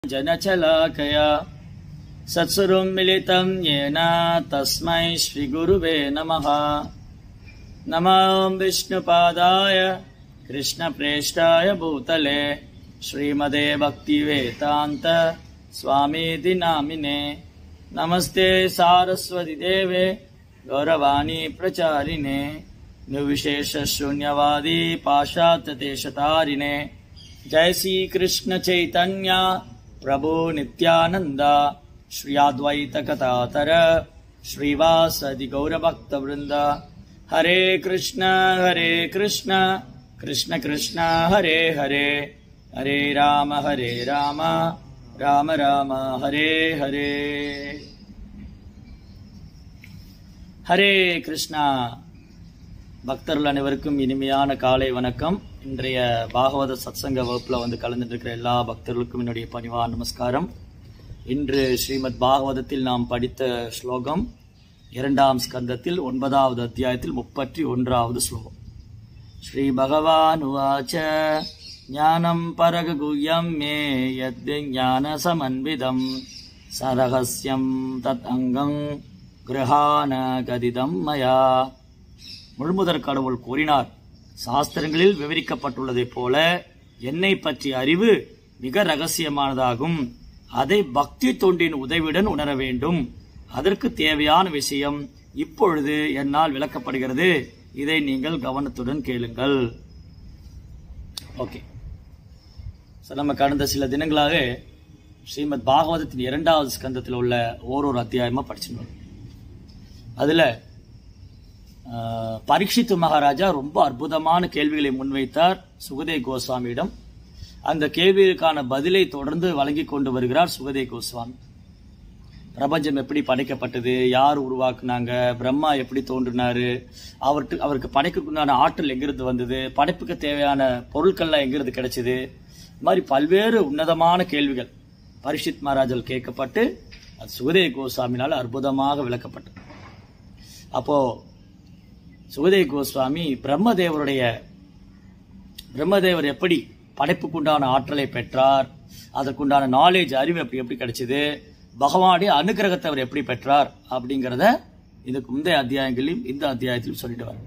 जनचलाकया सत्सुरुं मिलितं येन तस्मै श्रीगुरुवे नमः नमो विष्णुपादाय कृष्णप्रेष्ठाय भूतले श्रीमदे भक्तिवेदान्त स्वामीति नामिने नमस्ते सारस्वतिदेवे गौरवाणी प्रचारिणे निर्विशेषशून्यवादी पाश्चात्यदेशतारिणे जय श्री कृष्ण चैतन्य प्रभु नित्यानंद श्री अद्वैत कथातर श्रीवासदि गौरभक्त वृंद हरे कृष्ण हरे कृष्ण कृष्ण कृष्ण हरे हरे हरे राम हरे राम राम राम हरे हरे ஹரே கிருஷ்ணா பக்தர்கள் அனைவருக்கும் இனிமையான காலை வணக்கம் இன்றைய பாகவத சத்சங்க வகுப்புல வந்து கலந்துட்டு இருக்கிற எல்லா பக்தர்களுக்கும் என்னுடைய பணிவா நமஸ்காரம் இன்று ஸ்ரீமத் பாகவதத்தில் நாம் படித்த ஸ்லோகம் இரண்டாம் ஸ்கந்தத்தில் ஒன்பதாவது அத்தியாயத்தில் முப்பத்தி ஒன்றாவது ஸ்லோகம் ஸ்ரீ பகவான் உவாச்ச ஞானம் பரகுயம் மே யத் ஞான சமன்விதம் சரகசியம் தத் அங்கம் கிரகான கதிதம் மயா முழுமுதற் கடவுள் கூறினார் சாஸ்திரங்களில் விவரிக்கப்பட்டுள்ளதைப் போல என்னை பற்றிய அறிவு மிக ரகசியமானதாகும் அதை பக்தி தொண்டின் உதவியுடன் உணர வேண்டும் அதற்கு தேவையான விஷயம் இப்பொழுது என்னால் விளக்கப்படுகிறது இதை நீங்கள் கவனத்துடன் கேளுங்கள் ஓகே சார் நம்ம கடந்த சில தினங்களாக ஸ்ரீமத் பாகவதத்தின் இரண்டாவது ஸ்கந்தத்தில் உள்ள ஓரொரு அத்தியாயமா படிச்சுட்டு வரோம். அதுல ஆஹ், பரீட்சித்து மகாராஜா ரொம்ப அற்புதமான கேள்விகளை முன்வைத்தார் சுகதே கோஸ்வாமியிடம் அந்த கேள்விகளுக்கான பதிலை தொடர்ந்து வழங்கி கொண்டு வருகிறார் சுகதே கோஸ்வாமி பிரபஞ்சம் எப்படி படைக்கப்பட்டது யார் உருவாக்குனாங்க பிரம்மா எப்படி தோன்றினாரு அவருக்கு அவருக்கு படைக்குண்டான ஆற்றல் எங்கிருந்து வந்தது படைப்புக்கு தேவையான பொருட்கள்லாம் எங்கிருந்து கிடைச்சது இது மாதிரி பல்வேறு உன்னதமான கேள்விகள் பரிஷித் மகாராஜால் கேட்கப்பட்டு அது சுகதே கோஸ்வாமினால அற்புதமாக விளக்கப்பட்டது அப்போ சுகதே கோஸ்வாமி பிரம்மதேவருடைய பிரம்மதேவர் எப்படி படைப்புக்குண்டான ஆற்றலை பெற்றார் அதற்குண்டான நாலேஜ் அறிவு எப்படி எப்படி கிடைச்சது பகவானுடைய அனுகிரகத்தை அவர் எப்படி பெற்றார் அப்படிங்கிறத இதுக்கு முந்தைய அத்தியாயங்களிலும் இந்த அத்தியாயத்திலும் சொல்லிட்டு வர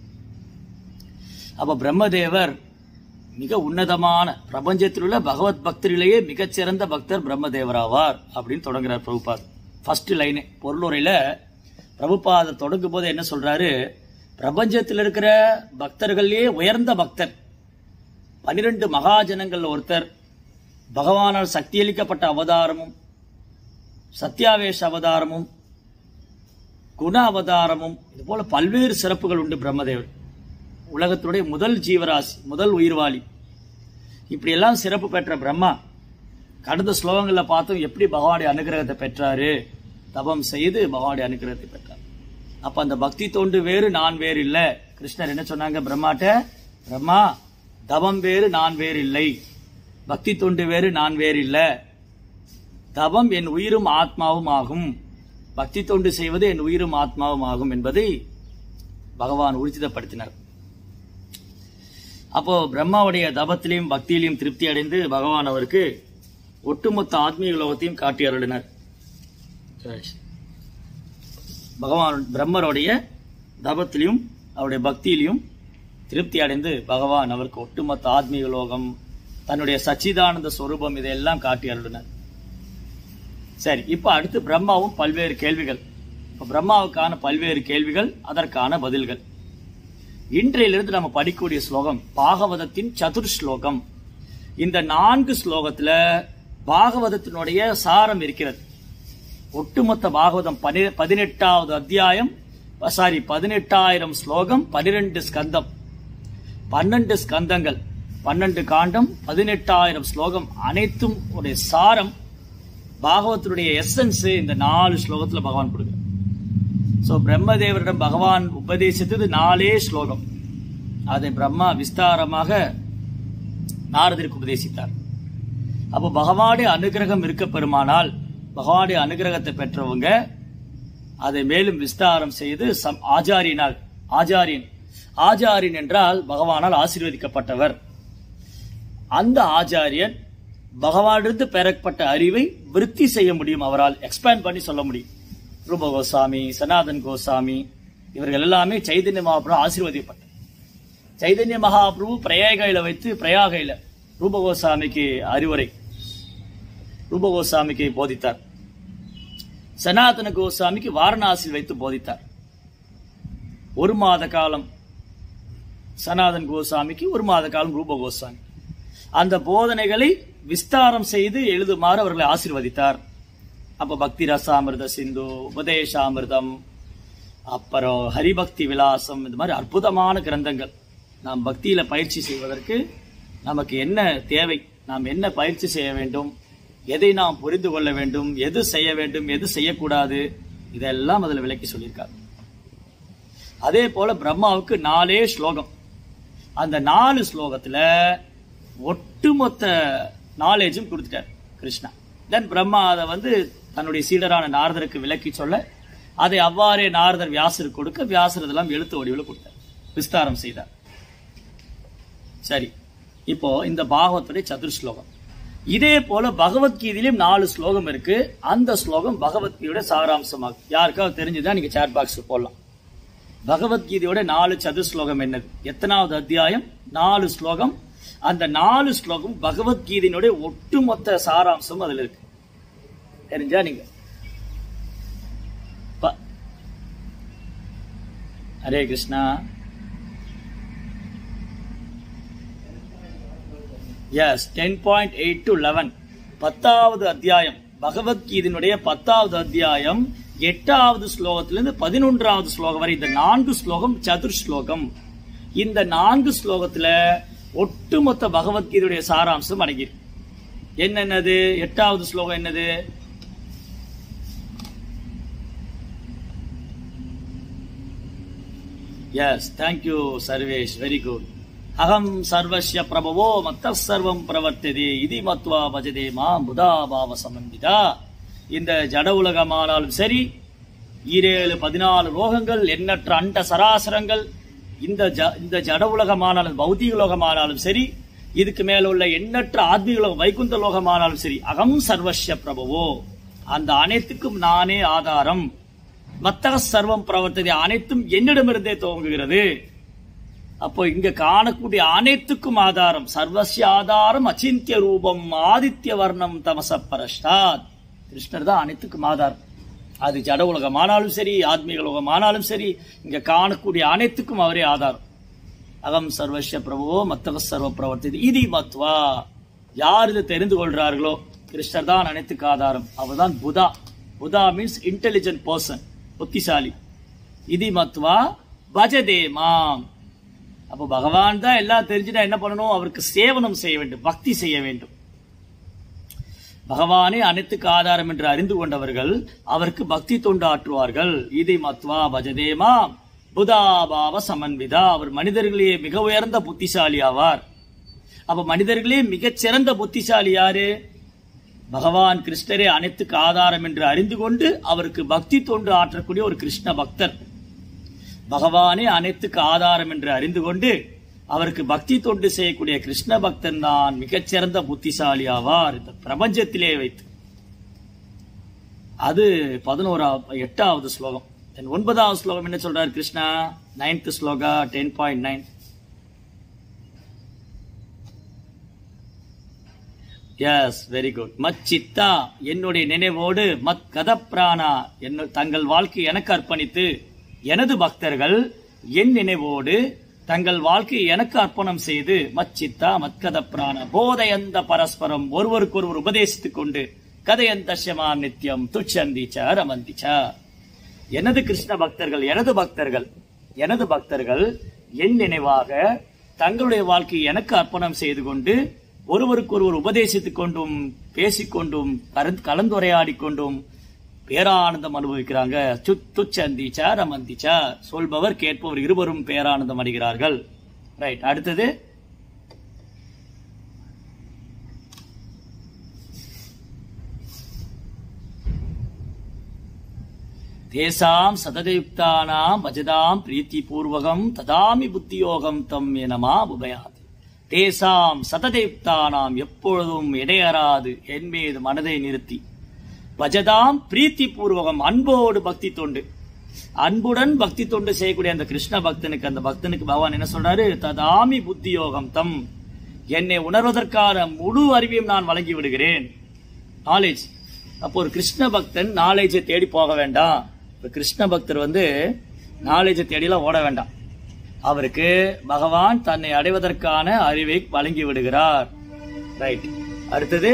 அப்ப பிரம்மதேவர் மிக உன்னதமான பிரபஞ்சத்தில் உள்ள பகவத் பக்தரிலேயே மிகச்சிறந்த பக்தர் பிரம்மதேவர் ஆவார் அப்படின்னு தொடங்குறார் பிரபுபாத் ஃபர்ஸ்ட் லைனே பொருளுரையில பிரபுபாதர் தொடங்கும் போது என்ன சொல்றாரு பிரபஞ்சத்தில் இருக்கிற பக்தர்கள்லயே உயர்ந்த பக்தர் பனிரெண்டு மகாஜனங்கள் ஒருத்தர் பகவானால் சக்தியளிக்கப்பட்ட அவதாரமும் சத்யாவேஷ அவதாரமும் குண அவதாரமும் இது போல பல்வேறு சிறப்புகள் உண்டு பிரம்மதேவர் உலகத்துடைய முதல் ஜீவராசி முதல் உயிர்வாளி இப்படியெல்லாம் சிறப்பு பெற்ற பிரம்மா கடந்த ஸ்லோகங்கள்ல பார்த்தோம் எப்படி பகவானுடைய அனுகிரகத்தை பெற்றாரு தபம் செய்து பகவானுடைய அனுகிரகத்தை பெற்றார் அப்ப அந்த பக்தி தொண்டு வேறு நான் வேறு இல்ல கிருஷ்ணர் என்ன சொன்னாங்க பிரம்மாட்ட பிரம்மா தவம் வேறு நான் வேறு இல்லை பக்தி தொண்டு வேறு நான் வேறு இல்ல தவம் என் உயிரும் ஆத்மாவும் ஆகும் பக்தி தொண்டு செய்வது என் உயிரும் ஆத்மாவும் ஆகும் என்பதை பகவான் ஊர்ஜிதப்படுத்தினார் அப்போ பிரம்மாவுடைய தபத்திலையும் பக்தியிலையும் திருப்தி அடைந்து பகவான் அவருக்கு ஒட்டுமொத்த ஆத்மீக லோகத்தையும் காட்டி அருளினார் பகவான் பிரம்மருடைய தபத்திலையும் அவருடைய பக்தியிலையும் திருப்தி அடைந்து பகவான் அவருக்கு ஒட்டுமொத்த ஆத்மீக லோகம் தன்னுடைய சச்சிதானந்த ஸ்வரூபம் இதையெல்லாம் காட்டி அருளினார் சரி இப்ப அடுத்து பிரம்மாவும் பல்வேறு கேள்விகள் இப்ப பிரம்மாவுக்கான பல்வேறு கேள்விகள் அதற்கான பதில்கள் இன்றையிலிருந்து நம்ம படிக்கக்கூடிய ஸ்லோகம் பாகவதத்தின் சதுர் ஸ்லோகம் இந்த நான்கு ஸ்லோகத்துல பாகவதத்தினுடைய சாரம் இருக்கிறது ஒட்டுமொத்த பாகவதம் பனி- பதினெட்டாவது அத்தியாயம் சாரி பதினெட்டாயிரம் ஸ்லோகம் பனிரெண்டு ஸ்கந்தம் பன்னெண்டு ஸ்கந்தங்கள் பன்னெண்டு காண்டம் பதினெட்டாயிரம் ஸ்லோகம் அனைத்தும் உடைய சாரம் பாகவத்தினுடைய எசன்ஸ் இந்த நாலு ஸ்லோகத்துல பகவான் கொடுக்குறார் சோ பிரம்மதேவரிடம் பகவான் உபதேசித்தது நாலே ஸ்லோகம் அதை பிரம்மா விஸ்தாரமாக நாரதருக்கு உபதேசித்தார் அப்போ பகவானுடைய அனுகிரகம் இருக்க பெருமானால் பகவானுடைய அனுகிரகத்தை பெற்றவங்க அதை மேலும் விஸ்தாரம் செய்து சம் ஆச்சாரியனால் ஆச்சாரியன் ஆச்சாரியன் என்றால் பகவானால் ஆசீர்வதிக்கப்பட்டவர் அந்த ஆச்சாரியன் பகவானிலிருந்து பெறப்பட்ட அறிவை விருத்தி செய்ய முடியும் அவரால் எக்ஸ்பேண்ட் பண்ணி சொல்ல முடியும் ரூப கோசாமி சனாதன் கோசாமி இவர்கள் எல்லாமே சைதன்ய மகாபிரபு ஆசீர்வதிக்கப்பட்ட சைதன்ய மகாபிரபு பிரயாகையில வைத்து பிரயாகையில ரூப கோசாமிக்கு அறிவுரை ரூப கோசாமிக்கு போதித்தார் சனாதன கோசாமிக்கு வாரணாசியில் வைத்து போதித்தார் ஒரு மாத காலம் சனாதன் கோசாமிக்கு ஒரு மாத காலம் ரூப கோசாமி அந்த போதனைகளை விஸ்தாரம் செய்து எழுதுமாறு அவர்களை ஆசீர்வதித்தார் அப்ப பக்தி ரசாமிர்த சிந்து உபதேசாமிர்தம் அப்புறம் ஹரிபக்தி விலாசம் இந்த மாதிரி அற்புதமான கிரந்தங்கள் நாம் பக்தியில பயிற்சி செய்வதற்கு நமக்கு என்ன தேவை நாம் என்ன பயிற்சி செய்ய வேண்டும் எதை நாம் புரிந்து கொள்ள வேண்டும் எது செய்ய வேண்டும் எது செய்யக்கூடாது இதெல்லாம் அதில் விளக்கி சொல்லியிருக்கார் அதே போல பிரம்மாவுக்கு நாலே ஸ்லோகம் அந்த நாலு ஸ்லோகத்துல ஒட்டுமொத்த நாலேஜும் கொடுத்துட்டார் கிருஷ்ணா தென் பிரம்மா அதை வந்து தன்னுடைய சீடரான நாரதருக்கு விளக்கி சொல்ல அதை அவ்வாறே நாரதர் வியாசருக்கு கொடுக்க வியாசர் இதெல்லாம் எழுத்து வடிவில் கொடுத்தார் விஸ்தாரம் செய்தார் சரி இப்போ இந்த பாகவத்துடைய சதுர் ஸ்லோகம் இதே போல பகவத்கீதையிலும் நாலு ஸ்லோகம் இருக்கு அந்த ஸ்லோகம் பகவத்கீதையோட சாராம்சமாகும் யாருக்காவது தெரிஞ்சுதான் நீங்க சேட் பாக்ஸ் போடலாம் பகவத்கீதையோட நாலு சதுர் ஸ்லோகம் என்னது எத்தனாவது அத்தியாயம் நாலு ஸ்லோகம் அந்த நாலு ஸ்லோகம் பகவத்கீதையினுடைய ஒட்டுமொத்த சாராம்சம் அதுல இருக்கு தெரிஞ்சா நீங்க ப- Hare Krishna yes ten point eight to eleven பத்தாவது அத்தியாயம் பகவத்கீதையினுடைய பத்தாவது அத்தியாயம் எட்டாவது ஸ்லோகத்திலிருந்து பதினொன்றாவது ஸ்லோகம் வரை இந்த நான்கு ஸ்லோகம் சதுர் ஸ்லோகம் இந்த நான்கு ஸ்லோகத்துல ஒட்டுமொத்த பகவத்கீதையுடைய சாராம்சம் அடங்கியிருக்கு என்னென்னது எட்டாவது ஸ்லோகம் என்னது yes thank you Sarvesh very good அகம் சர்வஸ்ய பிரபவோ மத்த சர்வம் பிரவர்த்ததே இதி மத்வா பஜதே மா முதாபாவ சமந்திதா இந்த ஜட உலகமானாலும் சரி ஈரேழு பதினாலு லோகங்கள் எண்ணற்ற அண்ட சராசரங்கள் இந்த ஜ இந்த ஜட உலகமானாலும் பௌதிக லோகமானாலும் சரி இதுக்கு மேல உள்ள எண்ணற்ற ஆத்மீக லோகம் வைகுந்த லோகமானாலும் சரி அகம் சர்வஸ்ய பிரபவோ அந்த அனைத்துக்கும் நானே ஆதாரம் மத்தக சர்வம் பிரவர்த்ததை அனைத்தும் என்னிடமிருந்தே துவங்குகிறது அப்போ இங்க காணக்கூடிய அனைத்துக்கும் ஆதாரம் சர்வசிய ஆதாரம் அச்சிந்திய ரூபம் ஆதித்ய வர்ணம் தமச பரஷ்டாத் கிருஷ்ணர் தான் அனைத்துக்கும் ஆதாரம் அது ஜட உலகம் ஆனாலும் சரி ஆத்மீக உலகம் ஆனாலும் சரி இங்க காணக்கூடிய அனைத்துக்கும் அவரே ஆதாரம் அகம் சர்வஸ்ய பிரபுவோ மத்தக சர்வ பிரவர்த்தி இதி மத்வா யார் இதை தெரிந்து கொள்றார்களோ கிருஷ்ணர் தான் அனைத்துக்கு ஆதாரம் அவர்தான் புதா புதா மீன்ஸ் இன்டெலிஜென்ட் பர்சன் புத்திசாலி இதி மத்வா பஜதே மாம் அப்போ பகவான் தான் எல்லாம் தெரிஞ்சுட்டா என்ன பண்ணணும் அவருக்கு சேவனம் செய்ய வேண்டும் பக்தி செய்ய வேண்டும் பகவானே அனைத்துக்கு ஆதாரம் என்று அறிந்து கொண்டவர்கள் அவருக்கு பக்தி தொண்டு ஆற்றுவார்கள் இதை மத்வா பஜதேமா புதாபாவ சமன்விதா அவர் மனிதர்களே மிக உயர்ந்த புத்திசாலி ஆவார் அப்ப மனிதர்களே மிகச் சிறந்த புத்திசாலி யாரு பகவான் கிருஷ்ணரே அனைத்துக்கு ஆதாரம் என்று அறிந்து கொண்டு அவருக்கு பக்தி தொண்டு ஆற்றக்கூடிய ஒரு கிருஷ்ண பக்தர் பகவானே அனைத்துக்கு ஆதாரம் என்று அறிந்து கொண்டு அவருக்கு பக்தி தொண்டு செய்யக்கூடிய கிருஷ்ண பக்தன் தான் மிகச்சிறந்த புத்திசாலி ஆவார் இந்த பிரபஞ்சத்திலே வைத்து அது பதினோரா எட்டாவது ஸ்லோகம் தென் ஒன்பதாவது ஸ்லோகம் என்ன சொல்றார் Krishna ninth shloka ten point nine yes very good மச்சித்தா என்னுடைய நினைவோடு மத் கதப்பிராணா என்ன தங்கள் வாழ்க்கை எனக்கு அர்ப்பணித்து எனது பக்தர்கள் என் நினைவோடு தங்கள் வாழ்க்கையை எனக்கு அர்ப்பணம் செய்து மச்சித்தா மத்கத பிராண போதையந்த பரஸ்பரம் ஒருவருக்கொருவர் உபதேசித்துக் கொண்டு கதையந்தஷ்யமா நித்தியம் துச்சந்திச்ச ரமந்திச்ச எனது கிருஷ்ண பக்தர்கள் எனது பக்தர்கள் எனது பக்தர்கள் என் நினைவாக தங்களுடைய வாழ்க்கையை எனக்கு அர்ப்பணம் செய்து கொண்டு ஒருவருக்கொருவர் உபதேசித்துக் கொண்டும் பேசிக்கொண்டும் கலந்து கலந்துரையாடிக் கொண்டும் பேரானந்தம் அனுபவிக்கிறாங்க துச்சந்திச்சா ரமந்திச்சா சொல்பவர் கேட்பவர் இருவரும் பேரானந்தம் அடைகிறார்கள் ரைட் அடுத்தது தேசாம் சததயுக்தானாம் பஜதாம் பிரீத்தி பூர்வகம் ததாமி புத்தியோகம் தம் எனமா உபயாதி தேசாம் சததேப்தானாம் எப்பொழுதும் இடையறாது என் மீது மனதை நிறுத்தி பஜதாம் பிரீத்தி பூர்வகம் அன்போடு பக்தி தொண்டு அன்புடன் பக்தி தொண்டு செய்யக்கூடிய அந்த கிருஷ்ண பக்தனுக்கு அந்த பக்தனுக்கு பகவான் என்ன சொல்றாரு ததாமி புத்தி யோகம் தம் என்னை உணர்வதற்கான முழு அறிவையும் நான் வழங்கி விடுகிறேன் நாலேஜ் அப்போ ஒரு கிருஷ்ண பக்தன் நாலேஜை தேடி போக வேண்டாம் ஒரு கிருஷ்ண பக்தர் வந்து நாலேஜை தேடிலாம் ஓட வேண்டாம் அவருக்கு பகவான் தன்னை அடைவதற்கான அறிவை வழங்கி விடுகிறார் ரைட் அடுத்தது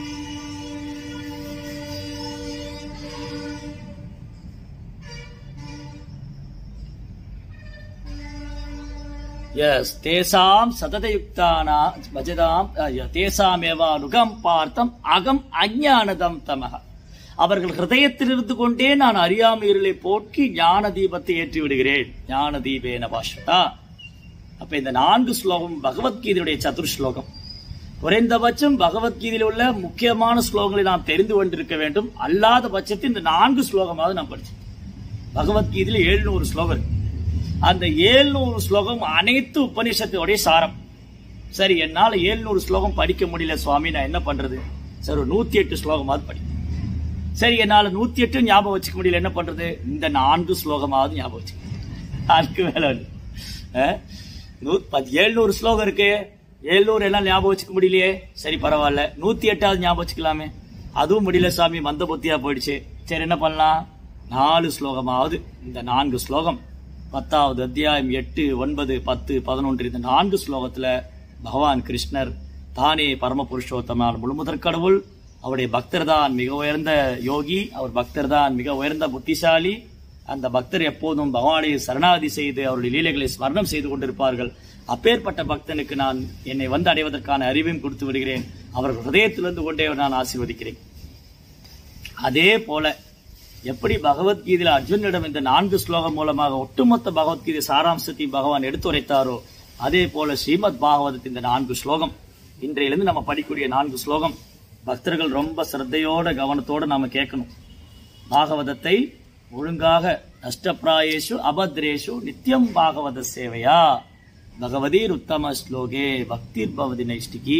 எஸ் தேசாம் சததயுக்தானா பஜதாம் தேசாமேவா நுகம் பார்த்தம் அகம் அஞ்ஞானதம் தமக அவர்கள் ஹிருதயத்தில் இருந்து கொண்டே நான் அறியாமை இருளை போக்கி ஞான தீபத்தை ஏற்றி விடுகிறேன் ஞான தீபேன பாஷதா அப்ப இந்த நான்கு ஸ்லோகம் பகவத்கீதையுடைய சதுர் ஸ்லோகம் குறைந்தபட்சம் பகவத்கீதையில் உள்ள முக்கியமான ஸ்லோகங்களை நாம் தெரிந்து கொண்டிருக்க வேண்டும் அல்லாத பட்சத்தில் இந்த நான்கு ஸ்லோகமாவது நாம் படிச்சோம் பகவத்கீதையில எழுநூறு ஸ்லோகம் இருக்கு அந்த ஏழ்நூறு ஸ்லோகம் அனைத்து உபநிஷத்துடைய சாரம் சரி என்னால ஏழ்நூறு ஸ்லோகம் படிக்க முடியல சுவாமி நான் என்ன பண்றது சரி ஒரு நூத்தி எட்டு ஸ்லோகமாவது படி சரி என்னால நூத்தி எட்டு ஞாபகம் வச்சுக்க முடியல என்ன பண்றது இந்த நான்கு ஸ்லோகமாவது ஞாபகம் வச்சுக்க அதுக்கு மேல ஒண்ணு. அஹ், நூ- பத்- ஏழ்நூறு ஸ்லோகம் இருக்கு ஏழ்நூறு எல்லாம் ஞாபகம் வச்சுக்க முடியலையே சரி பரவாயில்ல நூத்தி எட்டாவது ஞாபகம் வச்சுக்கலாமே அதுவும் முடியல சாமி மந்த புத்தியா போயிடுச்சு சரி என்ன பண்ணலாம் நாலு ஸ்லோகமாவது இந்த நான்கு ஸ்லோகம் பத்தாவது அத்தியாயம் எட்டு ஒன்பது பத்து பதினொன்று இந்த நான்கு ஸ்லோகத்துல பகவான் கிருஷ்ணர் தானே பரம புருஷோத்தமான முழுமுதற் கடவுள் அவருடைய பக்தர் தான் மிக உயர்ந்த யோகி அவர் பக்தர் தான் மிக உயர்ந்த புத்திசாலி அந்த பக்தர் எப்போதும் பகவானை சரணாதி செய்து அவருடைய லீலைகளை ஸ்மரணம் செய்து கொண்டிருப்பார்கள் அப்பேற்பட்ட பக்தனுக்கு நான் என்னை வந்து அடைவதற்கான அறிவையும் கொடுத்து விடுகிறேன் அவர்கள் ஹிருதயத்திலிருந்து கொண்டே நான் ஆசீர்வதிக்கிறேன் அதே போல எப்படி பகவத்கீதையில அர்ஜுனிடம் இந்த நான்கு ஸ்லோகம் மூலமாக ஒட்டுமொத்த பகவத்கீதை சாராம்சத்தை பகவான் எடுத்துரைத்தாரோ அதே போல ஸ்ரீமத் பாகவதத்தின் இந்த நான்கு ஸ்லோகம் இன்றையிலிருந்து நம்ம படிக்கக்கூடிய நான்கு ஸ்லோகம் பக்தர்கள் ரொம்ப சிரத்தையோட கவனத்தோட நாம கேட்கணும் பாகவதத்தை ஒழுங்காக நஷ்டப்பிராயேஷு அபத்ரேஷு நித்தியம் பாகவத சேவையா பகவதீர் உத்தம ஸ்லோகே பக்திர் பவதி நைஷ்டிகி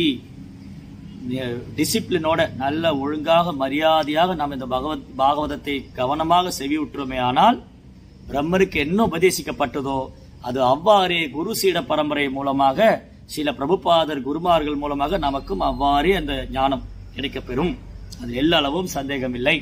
டிசிப்ளினோட நல்ல ஒழுங்காக மரியாதையாக நாம் இந்த பகவத் பாகவதத்தை கவனமாக செவியுற்றுமே ஆனால் பிரம்மருக்கு என்ன உபதேசிக்கப்பட்டதோ அது அவ்வாறே குரு சீட பரம்பரை மூலமாக சில பிரபுபாதர் குருமார்கள் மூலமாக நமக்கும் அவ்வாறே அந்த ஞானம் கிடைக்கப்பெறும் அது எல்லா அளவும் சந்தேகம் இல்லை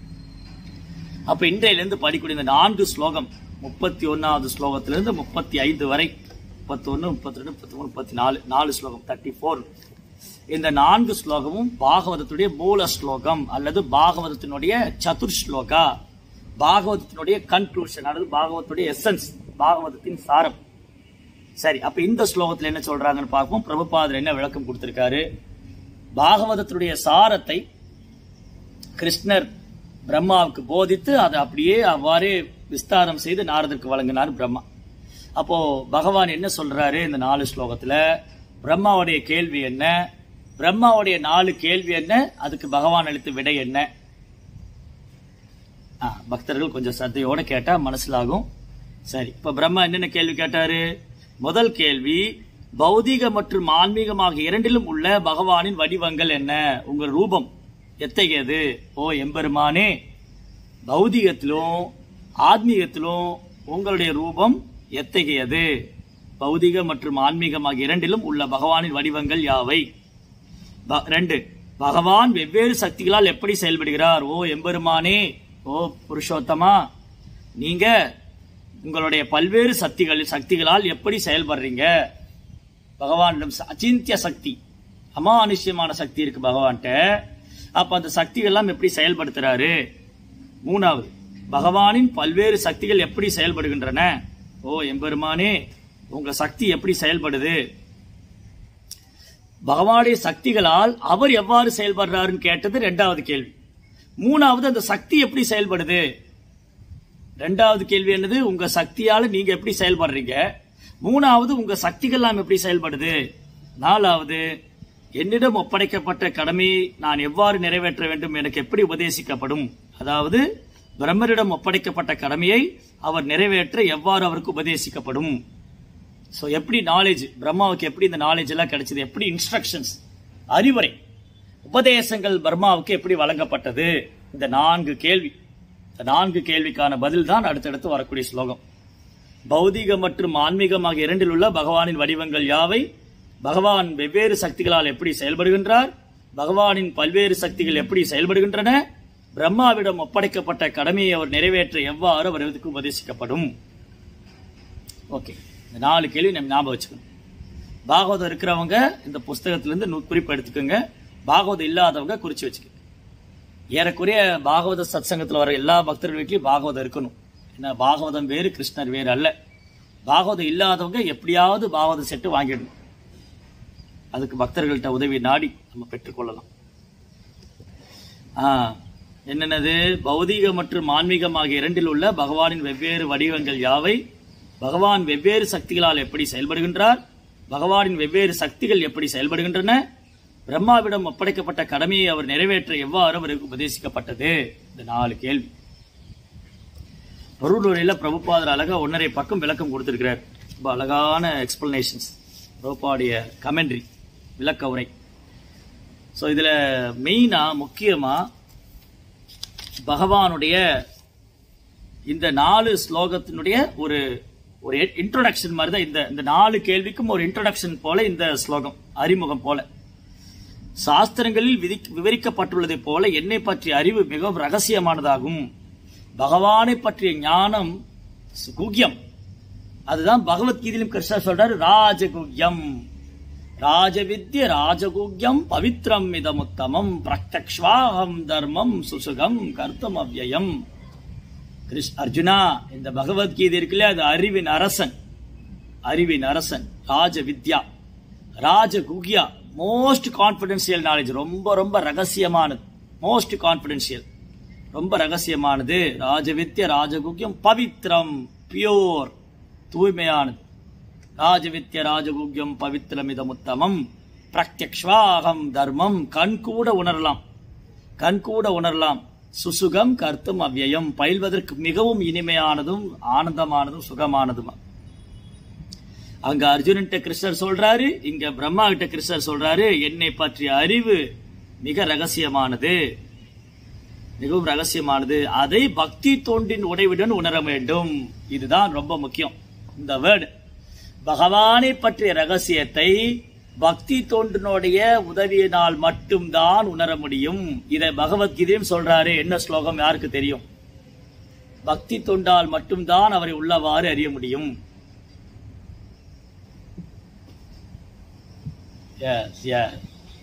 அப்ப இன்றையிலிருந்து படிக்கூடிய இந்த நான்கு ஸ்லோகம் முப்பத்தி ஒன்னாவது ஸ்லோகத்திலிருந்து முப்பத்தி ஐந்து வரை முப்பத்தி ஒன்னு முப்பத்தி ரெண்டு முப்பத்தி மூணு முப்பத்தி நாலு நாலு ஸ்லோகம் தேர்ட்டி ஃபோர் இந்த நான்கு ஸ்லோகமும் பாகவதத்துடைய மூல ஸ்லோகம் அல்லது பாகவதத்தினுடைய சதுர் ஸ்லோகா பாகவதத்தினுடைய கன்க்ளூஷன் அல்லது பாகவதத்துடைய எசன்ஸ் பாகவதத்தின் சாரம் சரி அப்ப இந்த ஸ்லோகத்துல என்ன சொல்றாங்கன்னு பார்ப்போம் பிரபுபாதர் என்ன விளக்கம் கொடுத்திருக்காரு பாகவதத்தினுடைய சாரத்தை கிருஷ்ணர் பிரம்மாவுக்கு போதித்து அதை அப்படியே அவ்வாறே விஸ்தாரம் செய்து நாரதருக்கு வழங்கினார் பிரம்மா அப்போ பகவான் என்ன சொல்றாரு இந்த நாலு ஸ்லோகத்துல பிரம்மாவுடைய கேள்வி என்ன பிரம்மாவுடைய நாலு கேள்வி என்ன அதுக்கு பகவான் அளித்த விடை என்ன ஆ, பக்தர்கள் கொஞ்சம் சத்தையோட கேட்டா மனசிலாகும் சரி இப்ப பிரம்மா என்னென்ன கேள்வி கேட்டாரு முதல் கேள்வி பௌதீக மற்றும் ஆன்மீகமாக இரண்டிலும் உள்ள பகவானின் வடிவங்கள் என்ன உங்கள் ரூபம் எத்தகையது ஓ எம்பெருமானே பௌதீகத்திலும் ஆத்மீகத்திலும் உங்களுடைய ரூபம் எத்தகையது பௌதிக மற்றும் ஆன்மீகமாக இரண்டிலும் உள்ள பகவானின் வடிவங்கள் யாவை ப- ரெண்டு பகவான் வெவ்வேறு சக்திகளால் எப்படி செயல்படுகிறார் ஓ எம்பெருமானே ஓ புருஷோத்தமா நீங்க உங்களுடைய பல்வேறு சக்திகள் சக்திகளால் எப்படி செயல்படுறீங்க பகவானிடம் ச- அச்சிந்திய சக்தி அமானுஷ்யமான சக்தி இருக்கு பகவான்கிட்ட அப்ப அந்த சக்திகள் எல்லாம் எப்படி செயல்படுத்துறாரு மூணாவது பகவானின் பல்வேறு சக்திகள் எப்படி செயல்படுகின்றன ஓ எம்பெருமானே உங்க சக்தி எப்படி செயல்படுது பகவானுடைய சக்திகளால் அவர் எவ்வாறு செயல்படுறாருன்னு கேட்டது ரெண்டாவது கேள்வி மூணாவது அந்த சக்தி எப்படி செயல்படுது ரெண்டாவது கேள்வி என்னது உங்க சக்தியால நீங்க எப்படி செயல்படுறீங்க மூணாவது உங்க சக்திகள்லாம் எப்படி செயல்படுது நாலாவது என்னிடம் ஒப்படைக்கப்பட்ட கடமையை நான் எவ்வாறு நிறைவேற்ற வேண்டும் எனக்கு எப்படி உபதேசிக்கப்படும் அதாவது பிரம்மரிடம் ஒப்படைக்கப்பட்ட கடமையை அவர் நிறைவேற்ற எவ்வாறு அவருக்கு உபதேசிக்கப்படும் ஸோ எப்படி நாலேஜ் பிரம்மாவுக்கு எப்படி இந்த நாலேஜ் எல்லாம் கிடைச்சது எப்படி இன்ஸ்ட்ரக்ஷன்ஸ் அறிவுரை உபதேசங்கள் பிரம்மாவுக்கு எப்படி வழங்கப்பட்டது இந்த நான்கு கேள்வி இந்த நான்கு கேள்விக்கான பதில் தான் அடுத்தடுத்து வரக்கூடிய ஸ்லோகம் பௌதிக மற்றும் ஆன்மீகம் ஆகிய இரண்டில் உள்ள பகவானின் வடிவங்கள் யாவை பகவான் வெவ்வேறு சக்திகளால் எப்படி செயல்படுகின்றார் பகவானின் பல்வேறு சக்திகள் எப்படி செயல்படுகின்றன பிரம்மாவிடம் ஒப்படைக்கப்பட்ட கடமையை அவர் நிறைவேற்ற எவ்வாறு அவருக்கு உபதேசிக்கப்படும் ஓகே இந்த நாலு கேள்வி நம்ம ஞாபகம் வச்சுக்கணும் பாகவதம் இருக்கிறவங்க இந்த புஸ்தகத்திலிருந்து நூ குறிப்பு எடுத்துக்கோங்க பாகவதம் இல்லாதவங்க குறிச்சு வச்சுக்கோங்க ஏறக்குறைய பாகவத சத்சங்கத்தில் வர எல்லா பக்தர்கள் வீட்லையும் பாகவதம் இருக்கணும் ஏன்னா பாகவதம் வேறு கிருஷ்ணர் வேறு அல்ல பாகவதம் இல்லாதவங்க எப்படியாவது பாகவத செட்டு வாங்கிடணும் அதுக்கு பக்தர்கள்ட்ட உதவி நாடி நம்ம பெற்றுக்கொள்ளலாம் ஆ, என்னென்னது பௌதீக மற்றும் ஆன்மீகம் ஆகிய இரண்டில் உள்ள பகவானின் வெவ்வேறு வடிவங்கள் யாவை பகவான் வெவ்வேறு சக்திகளால் எப்படி செயல்படுகின்றார் பகவானின் வெவ்வேறு சக்திகள் எப்படி செயல்படுகின்றன பிரம்மாவிடம் ஒப்படைக்கப்பட்ட கடமையை அவர் நிறைவேற்ற எவ்வாறு அவருக்கு உபதேசிக்கப்பட்டது இந்த நாலு கேள்வி பொருளுரையில் பிரபுபாதர் அழகா ஒன்னரை பக்கம் விளக்கம் கொடுத்திருக்கிறார் ரொம்ப அழகான எக்ஸ்பிளனேஷன்ஸ் பிரபுபாடைய கமெண்ட்ரி விளக்க உரை ஸோ இதில் மெயினாக முக்கியமாக பகவானுடைய இந்த நாலு ஸ்லோகத்தினுடைய ஒரு ஒரு இன்ட்ரோடக்ஷன் மாதிரி தான் இந்த இந்த நாலு கேள்விக்கும் ஒரு இன்ட்ரோடக்ஷன் போல இந்த ஸ்லோகம் அறிமுகம் போல சாஸ்திரங்களில் விதி விவரிக்கப்பட்டுள்ளதை போல என்னை பற்றிய அறிவு மிகவும் ரகசியமானதாகும் பகவானை பற்றிய ஞானம் குக்கியம் அதுதான் பகவத்கீதையிலும் கிருஷ்ணர் சொல்றாரு ராஜகுக்யம் ராஜவித்ய ராஜகுக்யம் பவித்ரம் இதமுத்தமம் பிரத்யக்ஷ்வாகம் தர்மம் சுசுகம் கர்த்தம் அவ்யயம் கிருஷ் அர்ஜுனா இந்த பகவத்கீதை இருக்குல்ல அது அறிவின் அரசன் அறிவின் அரசன் ராஜ வித்யா ராஜ குக்யா மோஸ்ட் கான்பிடென்சியல் நாலேஜ் ரொம்ப ரொம்ப ரகசியமானது மோஸ்ட் கான்பிடென்சியல் ரொம்ப ரகசியமானது ராஜவித்ய ராஜகுக்யம் பவித்ரம் பியோர் தூய்மையானது ராஜவித்ய ராஜகுக்யம் பவித்ரம் இதமுத்தமம் பிரத்யக்ஷ்வாகம் தர்மம் கண் கூட உணரலாம் கண் கூட உணரலாம் சுசுகம் கர்த்தம் அவ்யயம் பயில்வதற்கு மிகவும் இனிமையானதும் ஆனந்தமானதும் சுகமானதுமா அங்க அர்ஜுனன்ட்ட கிருஷ்ணர் சொல்றாரு இங்க பிரம்மா கிட்ட கிருஷ்ணர் சொல்றாரு என்னை பற்றிய அறிவு மிக ரகசியமானது மிகவும் ரகசியமானது அதை பக்தி தோண்டின் உடைவுடன் உணர வேண்டும் இதுதான் ரொம்ப முக்கியம் இந்த வேர்டு பகவானை பற்றிய ரகசியத்தை பக்தி தோன்றினுடைய உதவியினால் மட்டும்தான் உணர முடியும் இதை பகவத்கீதையும் சொல்றாரு என்ன ஸ்லோகம் யாருக்கு தெரியும் பக்தி தொண்டால் மட்டும்தான் அவரை உள்ளவாறு அறிய முடியும் எஸ் எஸ்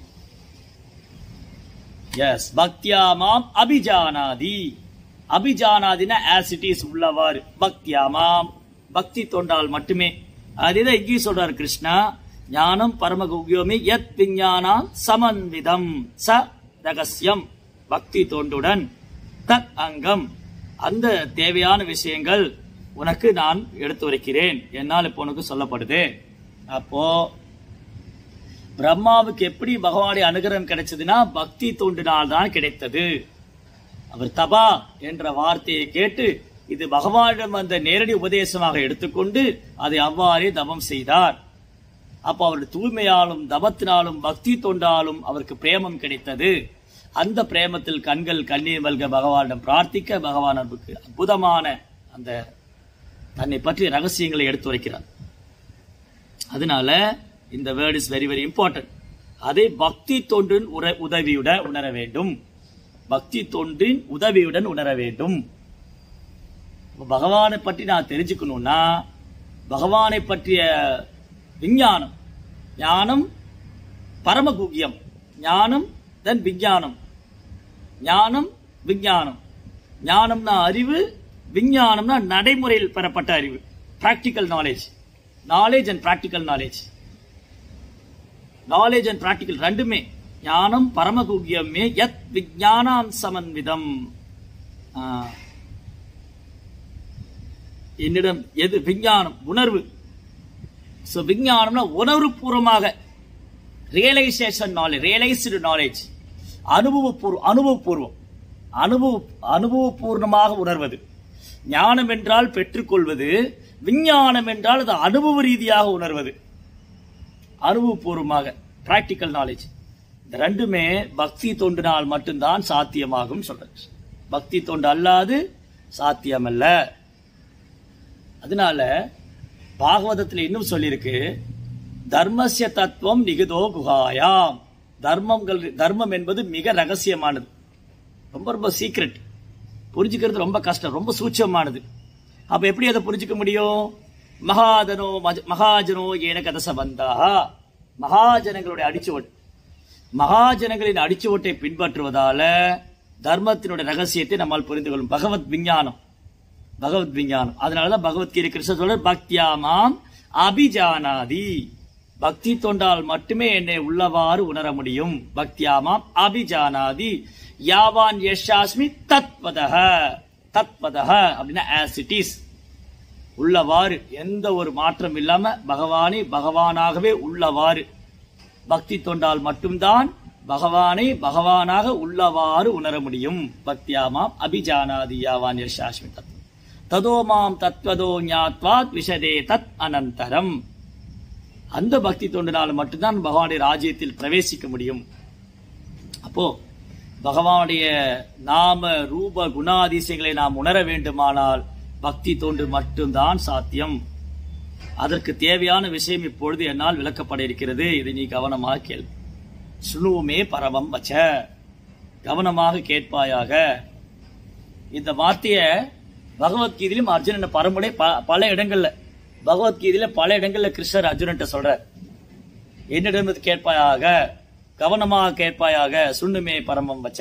எஸ் பக்தியா மாம் அபிஜானாதி அபிஜானாதினா ஆஸ் இட் இஸ் உள்ளவாறு பக்தியா மாம் பக்தி தொண்டால் மட்டுமே அதுதான் இங்கேயும் சொல்றாரு கிருஷ்ணா ஞானம் பரமகுக்யோமி யத் விஞ்ஞானம் சமன்விதம் ச ரகசியம் பக்தி தொண்டுடன் தத் அங்கம் அந்த தேவையான விஷயங்கள் உனக்கு நான் எடுத்து வைக்கிறேன் என்னால் இப்போ உனக்கு சொல்லப்படுது அப்போ பிரம்மாவுக்கு எப்படி பகவானுடைய அனுகிரகம் கிடைச்சதுன்னா பக்தி தோண்டினால் தான் கிடைத்தது அவர் தபா என்ற வார்த்தையை கேட்டு இது பகவானிடம் வந்த நேரடி உபதேசமாக எடுத்துக்கொண்டு அதை அவ்வாறே தபம் செய்தார் அப்போ அவருடைய தூய்மையாலும் தபத்தினாலும் பக்தி தொண்டாலும் அவருக்கு பிரேமம் கிடைத்தது அந்த பிரேமத்தில் கண்கள் கண்ணீர் மல்க பகவானிடம் பிரார்த்திக்க பகவான் அவருக்கு அற்புதமான அந்த தன்னை பற்றிய ரகசியங்களை எடுத்து வைக்கிறார் அதனால இந்த word is very very important அதை பக்தி தொண்டின் உர உதவியுடன் உணர வேண்டும் பக்தி தொண்டின் உதவியுடன் உணர வேண்டும் இப்ப பகவானை பற்றி நான் தெரிஞ்சுக்கணும்னா பகவானை பற்றிய விஞ்ஞானம் ஞானம் பரமகுக்கியம் ஞானம் தென் விஞ்ஞானம் ஞானம் விஞ்ஞானம் ஞானம்னா அறிவு விஞ்ஞானம்னா நடைமுறையில் பெறப்பட்ட அறிவு practical knowledge knowledge and practical knowledge knowledge and practical ரெண்டுமே ஞானம் பரமகுக்கியமே யத் விஜானாம் சமன்விதம் ஆ. என்னிடம் எது விஞ்ஞானம் உணர்வு ஸோ விஞ்ஞானம்னா உணர்வுபூர்வமாக ரியலைசேஷன் நாலேஜ் ரியலைஸ்டு நாலேஜ் அனுபவபூர்வ அனுபவபூர்வம் அனுபவ அனுபவபூர்ணமாக உணர்வது ஞானம் என்றால் பெற்றுக்கொள்வது விஞ்ஞானம் என்றால் அது அனுபவ ரீதியாக உணர்வது அனுபவபூர்வமாக பிராக்டிக்கல் நாலேஜ் இந்த ரெண்டுமே பக்தி தொண்டினால் மட்டும்தான் சாத்தியமாகும் சொல்றது பக்தி தொண்டு அல்லாது சாத்தியமல்ல அதனால பாகவதத்துல இன்னும் சொல்லியிருக்கு தர்மஸ்ய தத்துவம் நிகுதோ குகாயாம் தர்மங்கள் தர்மம் என்பது மிக ரகசியமானது ரொம்ப ரொம்ப சீக்ரெட் புரிஞ்சுக்கிறது ரொம்ப கஷ்டம் ரொம்ப சூட்சமானது அப்ப எப்படி அதை புரிஞ்சுக்க முடியும் மகாதனோ மஜ- மகாஜனோ ஏன கத சபந்தா மகாஜனங்களுடைய அடிச்சுவடு மகாஜனங்களின் அடிச்சுவட்டை பின்பற்றுவதால தர்மத்தினுடைய ரகசியத்தை நம்மால் புரிந்து கொள்ளும் பகவத் விஞ்ஞானம் பகவத் விஞ்ஞானம் அதனாலதான் பகவத்கீதை கிருஷ்ணர் சொல்ற பக்தியாமாம் அபிஜானாதி பக்தி தொண்டால் மட்டுமே என்னை உள்ளவாறு உணர முடியும் பக்தியாமாம் அபிஜானாதி யாவான் யஷாஸ்மி தத்வதக தத்வதக அப்படின்னா ஆஸ் இட் இஸ் உள்ளவாறு எந்த ஒரு மாற்றம் இல்லாம பகவானை பகவானாகவே உள்ளவாறு பக்தி தொண்டால் மட்டும்தான் பகவானை பகவானாக உள்ளவாறு உணர முடியும் பக்தியாமாம் அபிஜானாதி யாவான் யஷாஸ்மி தத் ததோ மாம் தத்வதோ ஞாத்வாத் விஷதே தத் அனந்தரம் அந்த பக்தி தொண்டினால் மட்டும்தான் பகவானுடைய ராஜ்யத்தில் பிரவேசிக்க முடியும் அப்போ பகவானுடைய நாம ரூப குணாதிசயங்களை நாம் உணர வேண்டுமானால் பக்தி தொண்டு மட்டும்தான் சாத்தியம் அதற்கு தேவையான விஷயம் இப்பொழுது என்னால் விளக்கப்பட இருக்கிறது இதை நீ கவனமாக கேள் சுணுவுமே பரமம் வச்ச கவனமாக கேட்பாயாக இந்த வார்த்தைய பகவத்கீதையிலும் அர்ஜுனன் பரமுறை ப- பல இடங்கள்ல பகவத்கீதையில பல இடங்கள்ல கிருஷ்ணர் அர்ஜுனன்ட்ட சொல்றார் என்னிடம் இது கேட்பாயாக கவனமாக கேட்பாயாக சுண்ணுமே பரமம் வச்ச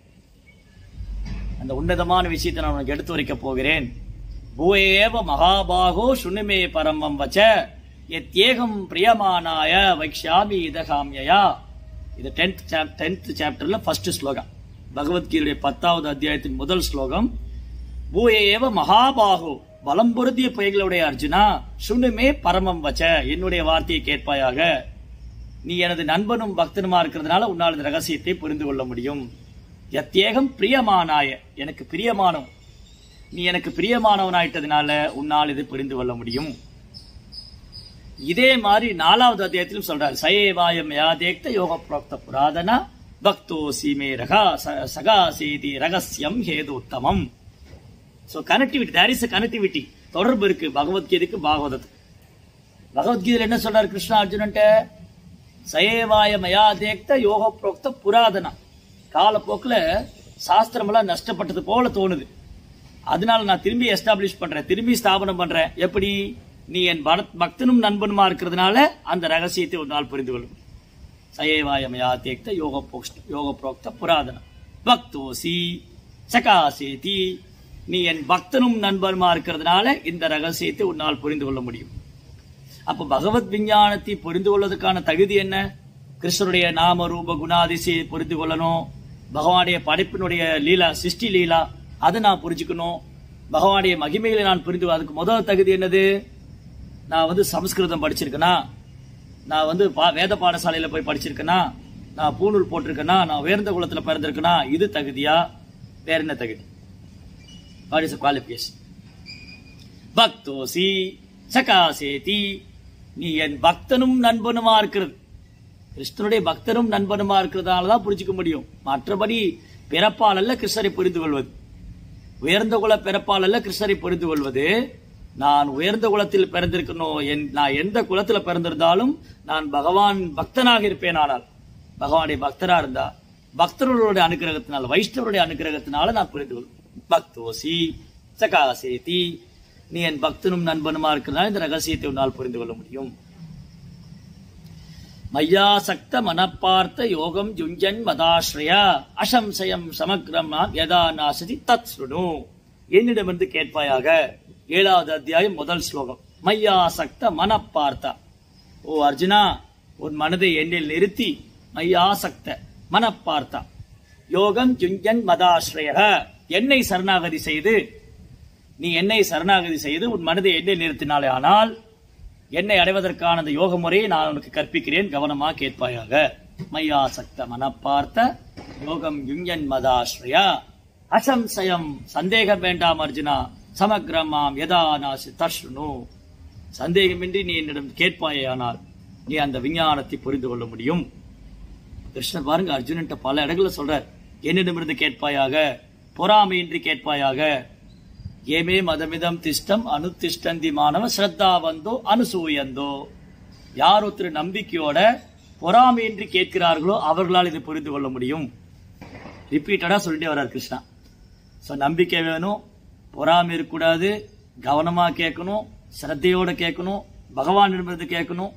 அந்த உன்னதமான விஷயத்தை நான் உனக்கு எடுத்து வைக்க போகிறேன் பூஏவ மகாபாகோ சுண்ணுமே பரமம் வச்ச எத்யேகம் பிரியமானாய வைக்ஷாமி இதகாமியா இது டென்த் டென்த் சாப்டர்ல ஃபர்ஸ்ட் ஸ்லோகம் பகவத்கீதையுடைய பத்தாவது அத்தியாயத்தின் முதல் ஸ்லோகம் பூயேவ மகாபாகோ பலம் பொருந்திய புயங்களுடைய அர்ஜுனா சுண்ணுமே பரமம் வச்ச என்னுடைய வார்த்தையை கேட்பாயாக நீ எனது நண்பனும் பக்தனுமா இருக்கிறதுனால உன்னால் இந்த ரகசியத்தை புரிந்து கொள்ள முடியும் எத்தேகம் பிரியமானாய எனக்கு பிரியமானவன் நீ எனக்கு பிரியமானவனாயிட்டதுனால உன்னால் இது புரிந்து கொள்ள முடியும் இதே மாதிரி நாலாவது அத்தியாயத்திலும் சொல்றார் சயேவாயம் யாதேக்த யோக புரோக்த புராதன பக்தோ சீமே ரகா ச- சகா சேதி ரகசியம் ஹேதுத்தமம் so connectivity there is connectivity தொடர்பு இருக்கு பகவத்கீதைக்கு பாகவதத்துக்கு பகவத்கீதையில என்ன சொல்றாரு கிருஷ்ணா அர்ஜுனன்ட்ட சயேவாய மயா தேக்த யோக புரோக்த புராதனா காலப்போக்குல சாஸ்திரமெல்லாம் நஷ்டப்பட்டது போல தோணுது அதனால நான் திரும்பி எஸ்டாப்ளிஷ் பண்றேன் திரும்பி ஸ்தாபனம் பண்றேன் எப்படி நீ என் பரத் பக்தனும் நண்பனுமா இருக்கிறதுனால அந்த ரகசியத்தை ஒரு நாள் புரிந்து கொள்ளும் சயேவாயமயா தேக்த யோக போக்ஷ்ட யோக புரோக்த புராதன பக்தோசி சகாசேதி நீ என் பக்தனும் நண்பனுமா இருக்கிறதுனால இந்த ரகசியத்தை உன்னால் புரிந்து கொள்ள முடியும் அப்ப பகவத் விஞ்ஞானத்தை புரிந்து கொள்வதற்கான தகுதி என்ன கிருஷ்ணருடைய நாம ரூப குணாதிசையை புரிந்து கொள்ளணும் பகவானுடைய படைப்பினுடைய லீலா சிருஷ்டி லீலா அதை நான் புரிஞ்சுக்கணும் பகவானுடைய மகிமைகளை நான் புரிந்து கொள்ள- அதுக்கு முதல் தகுதி என்னது நான் வந்து சமஸ்கிருதம் படிச்சிருக்கேனா நான் வந்து பா- வேத பாடசாலையில போய் படிச்சிருக்கேனா நான் பூணூல் போட்டிருக்கேனா நான் உயர்ந்த குலத்துல பிறந்திருக்கேனா இது தகுதியா வேற என்ன தகுதி வாட் இஸ் குவாலிஃபிகேஷன் பக்தோசி சகாசேதி நீ என் பக்தனும் நண்பனுமா இருக்கிறது கிருஷ்ணனுடைய பக்தரும் நண்பனுமா இருக்கிறதால தான் புரிஞ்சுக்க முடியும் மற்றபடி பிறப்பால் அல்ல கிருஷ்ணரை புரிந்து கொள்வது உயர்ந்த குல பிறப்பால் அல்ல கிருஷ்ணரை புரிந்து கொள்வது நான் உயர்ந்த குலத்தில் பிறந்திருக்கணும் என்- நான் எந்த குலத்துல பிறந்திருந்தாலும் நான் பகவான் பக்தனாக இருப்பேன் ஆனால் பகவானுடைய பக்தரா இருந்தா பக்தர்களுடைய அனுகிரகத்தினால் வைஷ்ணவருடைய அனுகிரகத்தினால நான் புரிந்து கொள்வேன் பக்தோசி சகாசேதி நீ என் பக்தனும் நண்பனுமா இருக்கிறதுனால இந்த ரகசியத்தை உன்னால் புரிந்து கொள்ள முடியும் மய்யாசக்த மனப்பார்த்த யோகம் யுஞ்சன் மதாஸ்ரய அசம்சயம் சமக்ரம் நாம் யதா நாசதி தத் சுணு என்னிடமிருந்து கேட்பாயாக ஏழாவது அத்தியாயம் முதல் ஸ்லோகம் மையாசக்த மனப்பார்த்த ஓ அர்ஜுனா உன் மனதை என்னில் நிறுத்தி மையாசக்த மனப்பார்த்த யோகம் யுஞ்சன் மதாஸ்ரய என்னை சரணாகதி செய்து நீ என்னை சரணாகதி செய்து உன் மனதை என்னை நிறுத்தினாலே ஆனால் என்னை அடைவதற்கான அந்த யோக முறையை நான் உனக்கு கற்பிக்கிறேன் கவனமா கேட்பாயாக மையாசக்த மனப்பார்த்த யோகம் யுஞ்சன் மதாஸ்ரயா அசம்சயம் சந்தேகம் வேண்டாம் அர்ஜுனா சமக்கிரமாம் யதா நாசி தஷ்ணு சந்தேகமின்றி நீ என்னிடம் கேட்பாயானால் நீ அந்த விஞ்ஞானத்தை புரிந்து கொள்ள முடியும் கிருஷ்ணர் பாருங்க அர்ஜுனன்ட்ட பல இடங்கள்ல சொல்றார் என்னிடமிருந்து கேட்பாயாக பொறாமையின்றி கேட்பாயாக ஏமே மதமிதம் திஷ்டம் அனுதிஷ்டந்தி மாணவ ஸ்ரத்தாவந்தோ அனுசூயந்தோ யார் ஒருத்தர் நம்பிக்கையோட பொறாமையின்றி கேட்கிறார்களோ அவர்களால் இதை புரிந்து கொள்ள முடியும் ரிப்பீட்டடா சொல்லிட்டே வர்றார் கிருஷ்ணா ஸோ நம்பிக்கை வேணும் பொறாமை இருக்கக்கூடாது கவனமா கேட்கணும் சிரத்தையோட கேட்கணும் பகவானிடமிருந்து கேட்கணும்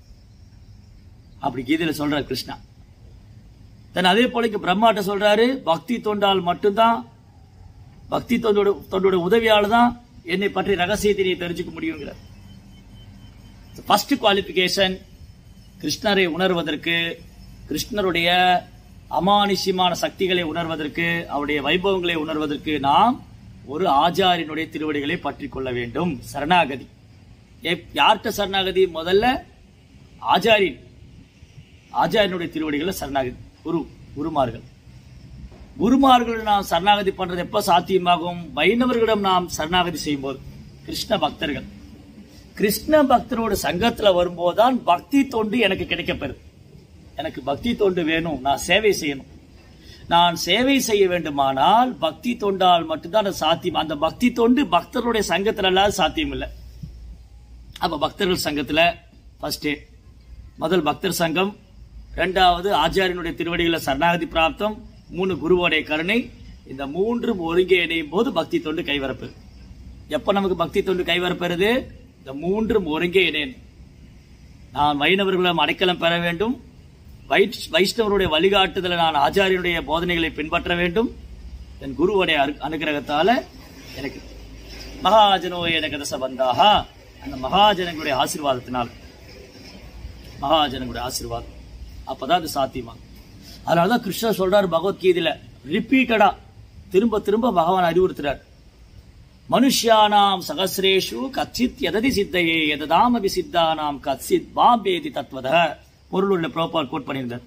அப்படி கீதையில சொல்றார் கிருஷ்ணா தென் அதே போல இங்க பிரம்மாட்ட சொல்றாரு பக்தி தொண்டால் மட்டும்தான் பக்தி தொண்டோட தொண்டோட உதவியால தான் என்னை பற்றி ரகசியத்தை நீ தெரிஞ்சுக்க முடியுங்கிறார் ஃபர்ஸ்ட் குவாலிஃபிகேஷன் கிருஷ்ணரை உணர்வதற்கு கிருஷ்ணருடைய அமானுஷ்யமான சக்திகளை உணர்வதற்கு அவருடைய வைபவங்களை உணர்வதற்கு நாம் ஒரு ஆச்சாரியனுடைய திருவடிகளை பற்றி கொள்ள வேண்டும் சரணாகதி எப்- யார்கிட்ட சரணாகதி முதல்ல ஆச்சாரியன் ஆச்சாரியனுடைய திருவடிகளை சரணாகதி குரு குருமார்கள் குருமார்கள் நாம் சரணாகதி பண்றது எப்ப சாத்தியமாகும் வைணவர்களிடம் நாம் சரணாகதி செய்யும்போது கிருஷ்ண பக்தர்கள் கிருஷ்ண பக்தரோட சங்கத்துல வரும்போதுதான் பக்தி தொண்டு எனக்கு கிடைக்கப்பெறுது எனக்கு பக்தி தொண்டு வேணும் நான் சேவை செய்யணும் நான் சேவை செய்ய வேண்டுமானால் பக்தி தொண்டால் மட்டும்தான் அது சாத்தியம் அந்த பக்தி தொண்டு பக்தருடைய சங்கத்துல இல்லாத சாத்தியம் இல்லை அப்ப பக்தர்கள் சங்கத்துல ஃபர்ஸ்ட் முதல் பக்தர் சங்கம் ரெண்டாவது ஆச்சாரியனுடைய திருவடிகளை சரணாகதி பிராப்தம் மூணு குருவோடைய கருணை இந்த மூன்றும் ஒருங்கே இணையும் போது பக்தி தொண்டு கைவரப்பு எப்ப நமக்கு பக்தி தொண்டு கைவரப்பெறுது இந்த மூன்றும் ஒருங்கே இணையணும் நான் வைணவர்களிடம் அடைக்கலம் பெற வேண்டும் வைஷ்- வைஷ்ணவருடைய வழிகாட்டுதல நான் ஆச்சாரியனுடைய போதனைகளை பின்பற்ற வேண்டும் என் குருவுடைய அரு- அனுகிரகத்தால எனக்கு மகாஜனோ எனக்கு தசபந்தாக அந்த மகாஜனங்களுடைய ஆசீர்வாதத்தினால் மகாஜனங்களுடைய ஆசீர்வாதம் அப்பதான் அது சாத்தியமாகும் அதனாலதான் கிருஷ்ணர் சொல்றாரு பகவத்கீதையில ரிப்பீட்டடா திரும்ப திரும்ப பகவான் அறிவுறுத்துறார் மனுஷ்யானாம் சகசிரேஷு கச்சித் எததி சித்தையே எததாமபி சித்தானாம் கச்சித் பாம்பேதி தத்வத பொருளுள்ள ப்ரோபால் கோட் பண்ணியிருந்தார்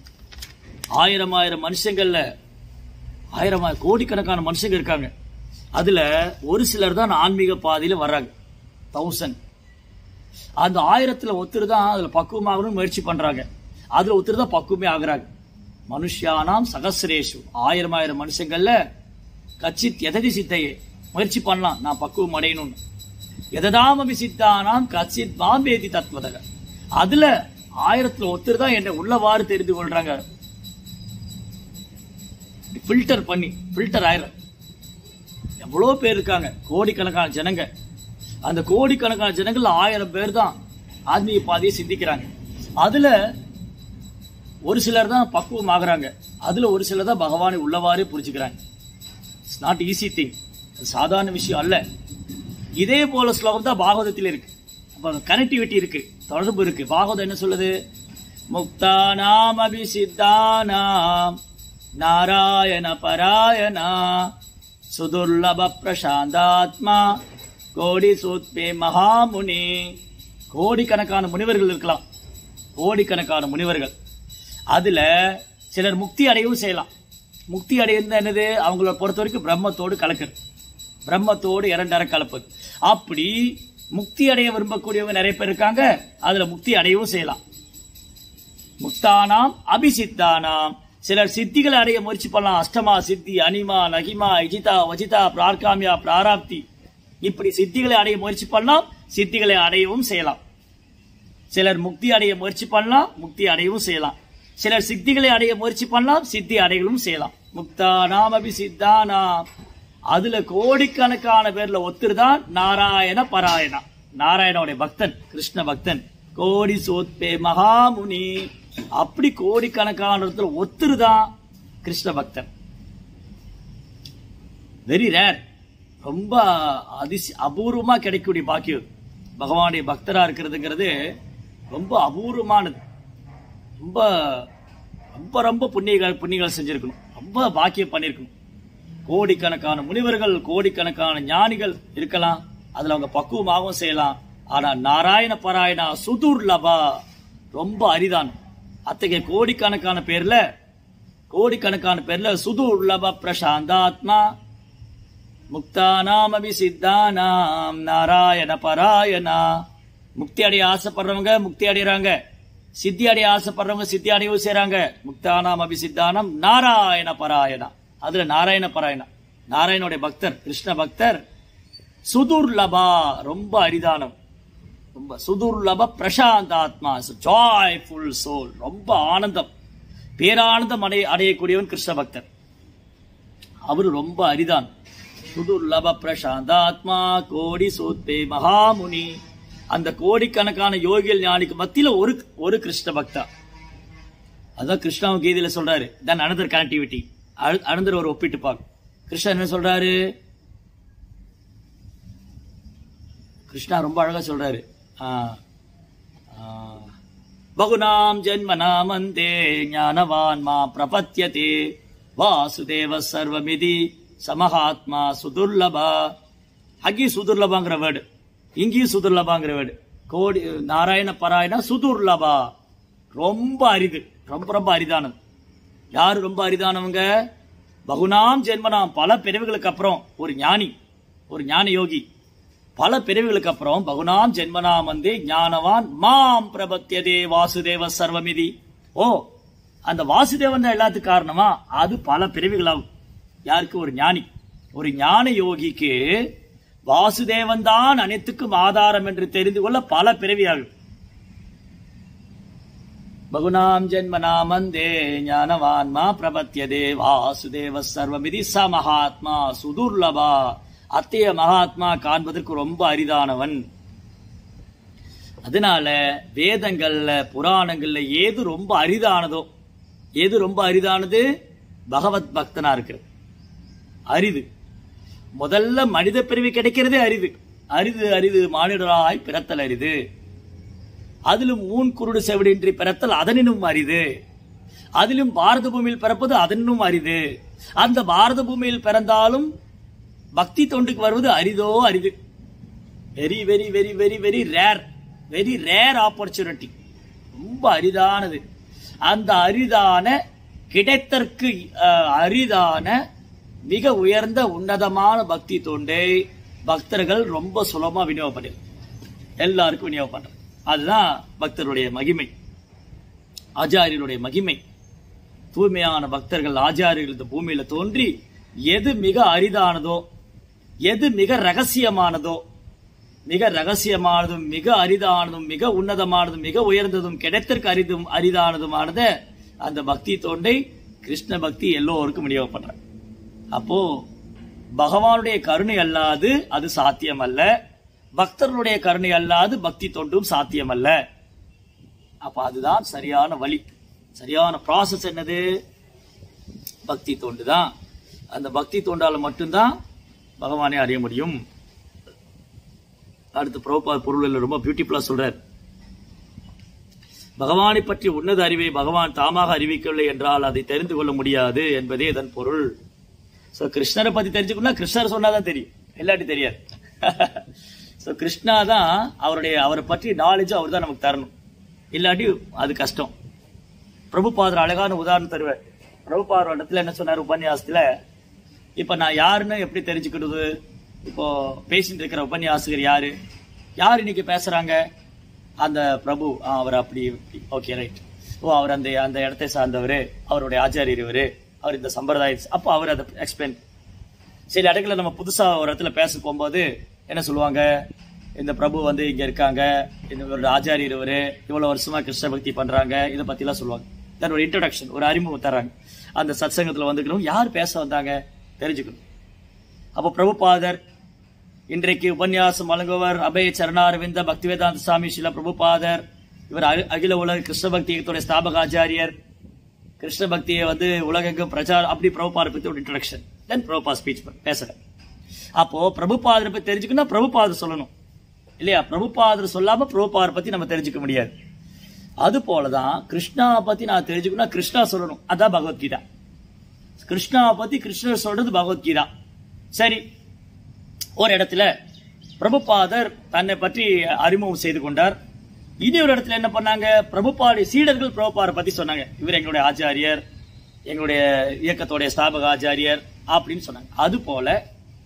ஆயிரம் ஆயிரம் மனுஷங்கள்ல ஆயிரம் ஆயிரம் கோடிக்கணக்கான மனுஷங்க இருக்காங்க அதுல ஒரு சிலர் தான் ஆன்மீக பாதையில வர்றாங்க தௌசண்ட் அந்த ஆயிரத்துல ஒருத்தர் தான் அதுல பக்குவமாகணும்னு முயற்சி பண்றாங்க அதுல ஒருத்தர் தான் பக்குவமே ஆகுறாங்க மனுஷியானாம் சகசிரேஷு ஆயிரம் ஆயிரம் மனுஷங்கள்ல கச்சித் எததி சித்தையே முயற்சி பண்ணலாம் நான் பக்குவம் அடையணும்னு எததாமபி சித்தானாம் கச்சித் பாம்பேதி தத்வதக அதுல ஆயிரத்துல ஒருத்தர் தான் என்னை உள்ளவாறு தெரிந்து கொள்றாங்க ஃபில்டர் பண்ணி ஃபில்டர் ஆயிரம் எவ்வளோ பேர் இருக்காங்க கோடிக்கணக்கான ஜனங்க அந்த கோடிக்கணக்கான ஜனங்கள் ஆயிரம் பேர் தான் ஆத்மீக பாதையை சிந்திக்கிறாங்க அதுல ஒரு சிலர் தான் பக்குவம் ஆகுறாங்க அதுல ஒரு சிலர் தான் பகவானை உள்ளவாறே புரிஞ்சுக்கிறாங்க இட்ஸ் நாட் ஈஸி திங் சாதாரண விஷயம் அல்ல இதே போல ஸ்லோகம் தான் பாகவதத்தில் இருக்கு அப்ப கனெக்டிவிட்டி இருக்கு தொடர்பு இருக்கு பாகவதம் என்ன சொல்லுது முக்தானாம் அபிசித்தானாம் நாராயண பராயணா சுதுர்லப பிரசாந்தாத்மா கோடி சூத்பே மகாமுனி கோடிக்கணக்கான முனிவர்கள் இருக்கலாம் கோடிக்கணக்கான முனிவர்கள் அதுல சிலர் முக்தி அடையவும் செய்யலாம் முக்தி அடையுது என்னது அவங்கள பொறுத்த வரைக்கும் பிரம்மத்தோடு கலக்குது பிரம்மத்தோடு இரண்டரை கலப்பது அப்படி முக்தி அடைய விரும்பக்கூடியவங்க நிறைய பேர் இருக்காங்க அதுல முக்தி அடையவும் செய்யலாம் முக்தானாம் அபிசித்தானாம் சிலர் சித்திகளை அடைய முயற்சி பண்ணலாம் அஷ்டமா சித்தி அனிமா நகிமா இஜிதா வஜிதா பிரார்காமியா பிராராப்தி இப்படி சித்திகளை அடைய முயற்சி பண்ணலாம் சித்திகளை அடையவும் செய்யலாம் சிலர் முக்தி அடைய முயற்சி பண்ணலாம் முக்தி அடையவும் செய்யலாம் சிலர் சித்திகளை அடைய முயற்சி பண்ணலாம் சித்தி அடையவும் செய்யலாம் முக்தானாம் அபி சித்தானாம் அதுல கோடிக்கணக்கான பேர்ல ஒருத்தர் தான் நாராயண பராயணா நாராயணனுடைய பக்தன் கிருஷ்ண பக்தன் கோடி சோத்பே மகாமுனி அப்படி கோடிக்கணக்கான ஒருத்தர் தான் கிருஷ்ண பக்தன் வெரி ரேர் ரொம்ப அதிசி அபூர்வமா கிடைக்கக்கூடிய பாக்கியம் பகவானுடைய பக்தரா இருக்கிறதுங்கிறது ரொம்ப அபூர்வமானது ரொம்ப ரொம்ப ரொம்ப புண்ணியங்கள் புண்ணியங்கள் செஞ்சிருக்கணும் ரொம்ப பாக்கியம் பண்ணியிருக்கணும் கோடிக்கணக்கான முனிவர்கள் கோடிக்கணக்கான ஞானிகள் இருக்கலாம் அதுல அவங்க பக்குவமாகவும் செய்யலாம் ஆனா நாராயண பாராயணா சுதுர்லபா ரொம்ப அரிதான் அத்தகைய கோடிக்கணக்கான பேர்ல கோடிக்கணக்கான பேர்ல சுதுர்லப பிரசாந்தாத்மா முக்தானாமபி சித்தானாம் நாராயண பராயணா முக்தி அடைய ஆசைப்படுறவங்க முக்தி அடைறாங்க சித்தி அடைய ஆசைப்படுறவங்க சித்தி அடையவும் செய்றாங்க முக்தானாம் அபி சித்தானம் நாராயண பராயணா அதுல நாராயண பராயணா நாராயணனுடைய பக்தர் கிருஷ்ண பக்தர் சுதுர்லபா ரொம்ப அரிதானம் ரொம்ப சுதுர்லப பிரசாந்த ஆத்மா ஜாய்ஃபுல் சோல் ரொம்ப ஆனந்தம் பேரானந்தம் அடைய அடையக்கூடியவன் கிருஷ்ண பக்தர் அவரு ரொம்ப அரிதான் சுதுர்லப பிரசாந்த ஆத்மா கோடி சூத்தே மகாமுனி அந்த கோடிக்கணக்கான யோகிகள் ஞானிக்கு மத்தியில ஒரு ஒரு கிருஷ்ண பக்தா அதான் கிருஷ்ணாவும் கீதையில சொல்றாரு தான் அனதர் கனெக்டிவிட்டி அனந்தர் ஒரு ஒப்பிட்டு பார்க்க கிருஷ்ணன் என்ன சொல்றாரு கிருஷ்ணா ரொம்ப அழகா சொல்றாரு ஆ, ஆ, பகுனாம் ஜென்மனாமந்தே ஞானவான் மா பிரபத்தியதே வாசுதேவ சர்வமிதி சமஹாத்மா சுதுர்லபா அங்கேயும் சுதுர்லபாங்கிற வேர்டு இங்கேயும் சுதுர்லபாங்கிற வேர்டு கோடி நாராயண பராயணா சுதுர்லபா ரொம்ப அரிது ரொம்ப ரொம்ப அரிதானது யாரு ரொம்ப அரிதானவங்க பகுனாம் ஜென்மனாம் பல பிறவிகளுக்கு அப்புறம் ஒரு ஞானி ஒரு ஞான யோகி பல பிறவிகளுக்கு அப்புறம் பகுனாம் ஜென்மனாம் வந்து ஞானவான் மாம் பிரபத்தியதே வாசுதேவ சர்வமிதி ஓ அந்த வாசுதேவன் தான் எல்லாத்துக்கும் காரணமா அது பல பிறவிகளாகும் யாருக்கு ஒரு ஞானி ஒரு ஞான யோகிக்கு வாசுதேவன் தான் அனைத்துக்கும் ஆதாரம் என்று தெரிந்து கொள்ள பல பிறவியாகும் பகுனாம் ஜென்மனாமந்தே ஞானவான் மா பிரபத்தியதே வாசுதேவ சர்வமிதி ச மகாத்மா சுதுர்லபா அத்தைய மகாத்மா காண்பதற்கு ரொம்ப அரிதானவன் அதனால வேதங்கள்ல புராணங்கள்ல ஏது ரொம்ப அரிதானதோ எது ரொம்ப அரிதானது பகவத் பக்தனா இருக்கிறது அரிது முதல்ல மனித பிறவி கிடைக்கிறதே அரிது அரிது அரிது மானிடராய் பிறத்தல் அரிது அதிலும் ஊன் குருடு செவிடின்றி பிறத்தல் அதனினும் அரிது அதிலும் பாரத பூமியில் பிறப்பது அதனினும் அரிது அந்த பாரத பூமியில் பிறந்தாலும் பக்தி தொண்டுக்கு வருவது அரிதோ அரிது very very very very very rare very rare opportunity ரொம்ப அரிதானது அந்த அரிதான கிடைத்தற்கு அஹ், அரிதான மிக உயர்ந்த உன்னதமான பக்தி தொண்டை பக்தர்கள் ரொம்ப சுலபமா விநியோகப்படுது எல்லாருக்கும் விநியோகம் பண்றது அதுதான் பக்தருடைய மகிமை ஆச்சாரியருடைய மகிமை தூய்மையான பக்தர்கள் ஆச்சாரியர்கள் இந்த பூமியில தோன்றி எது மிக அரிதானதோ எது மிக ரகசியமானதோ மிக ரகசியமானதும் மிக அரிதானதும் மிக உன்னதமானதும் மிக உயர்ந்ததும் கிடைத்தற்கு அரிதும் அரிதானதுமானத அந்த பக்தி தொண்டை கிருஷ்ண பக்தி எல்லோருக்கும் விநியோகம் பண்ற அப்போ பகவானுடைய கருணை அல்லாது அது சாத்தியம் அல்ல பக்தர்களுடைய கருணை அல்லாது பக்தி தொண்டும் சாத்தியம் அல்ல அப்ப அதுதான் சரியான வழி சரியான ப்ராசஸ் என்னது பக்தி தொண்டு தான் அந்த பக்தி தொண்டால மட்டும்தான் பகவானை அறிய முடியும் அடுத்து பிரபுபாத பொருள் ரொம்ப பியூட்டிஃபுல்லா சொல்றார் பகவானை பற்றி உன்னத அறிவை பகவான் தாமாக அறிவிக்கவில்லை என்றால் அதை தெரிந்து கொள்ள முடியாது என்பதே இதன் பொருள் சோ கிருஷ்ணரை பத்தி தெரிஞ்சுக்கணும்னா கிருஷ்ணர் சொன்னாதான் தெரியும் இல்லாட்டி தெரியாது சோ கிருஷ்ணா தான் அவருடைய அவரை பற்றி நாலேஜ் அவர் தான் நமக்கு தரணும் இல்லாட்டி அது கஷ்டம் பிரபுபாதர் அழகான உதாரணம் தருவார் பிரபுபாதர் இடத்துல என்ன சொன்னார் உபன்யாசத்துல இப்ப நான் யாருன்னு எப்படி தெரிஞ்சுக்கிறது இப்போ பேசிட்டு இருக்கிற உபன்யாசகர் யாரு யார் இன்னைக்கு பேசுறாங்க அந்த பிரபு ஆ, அவர் அப்படி ஓகே ரைட் ஓ அவர் அந்த அந்த இடத்தை சார்ந்தவர் அவருடைய ஆச்சாரியர் இவரு அவர் இந்த சம்பிரதாயம் அப்போ அவர் அதை எக்ஸ்பிளைன் சில இடத்துல நம்ம புதுசா ஒரு இடத்துல பேச போகும்போது என்ன சொல்லுவாங்க இந்த பிரபு வந்து இங்க இருக்காங்க இந்த ஒரு ஆச்சாரியர் இவரு இவ்வளவு வருஷமா கிருஷ்ண பக்தி பண்றாங்க இதை பத்தி எல்லாம் சொல்லுவாங்க தென் ஒரு இன்ட்ரடக்ஷன் ஒரு அறிமுகம் தர்றாங்க அந்த சத்சங்கத்துல வந்துக்கணும் யார் பேச வந்தாங்க தெரிஞ்சுக்கணும் அப்போ பிரபுபாதர் இன்றைக்கு உபன்யாசம் வழங்குவர் அபய சரணாரவிந்த பக்திவேதாந்த சுவாமி சில பிரபுபாதர் இவர் அகி- அகில உலக கிருஷ்ண பக்தி இயக்கத்துடைய ஸ்தாபக ஆச்சாரியர் கிருஷ்ண பக்தியை வந்து உலகெங்கும் பிரச்சாரம் அப்படி பிரபுபாதர் பத்தி ஒரு இன்ட்ரடக்ஷன் தென் பிரபுபா ஸ்பீச் பேசுறேன் அப்போ பிரபுபாதரை பத்தி தெரிஞ்சுக்கணும் பிரபுபாதர் சொல்லணும் இல்லையா பிரபுபாதர் சொல்லாம பிரபுபாதரை பத்தி நம்ம தெரிஞ்சுக்க முடியாது அது போலதான் கிருஷ்ணா பத்தி நான் தெரிஞ்சுக்கணும் கிருஷ்ணா சொல்லணும் அதான் பகவத்கீதா கிருஷ்ணாவை பத்தி கிருஷ்ணர் சொல்றது பகவத்கீதா சரி ஒரு இடத்துல பிரபுபாதர் தன்னை பற்றி அறிமுகம் செய்து கொண்டார் இனி ஒரு இடத்துல என்ன பண்ணாங்க பிரபுபாடி சீடர்கள் பிரபுபாரை பத்தி சொன்னாங்க இவர் எங்களுடைய ஆச்சாரியர் எங்களுடைய இயக்கத்தோடைய ஸ்தாபக ஆச்சாரியர் அப்படின்னு சொன்னாங்க அது போல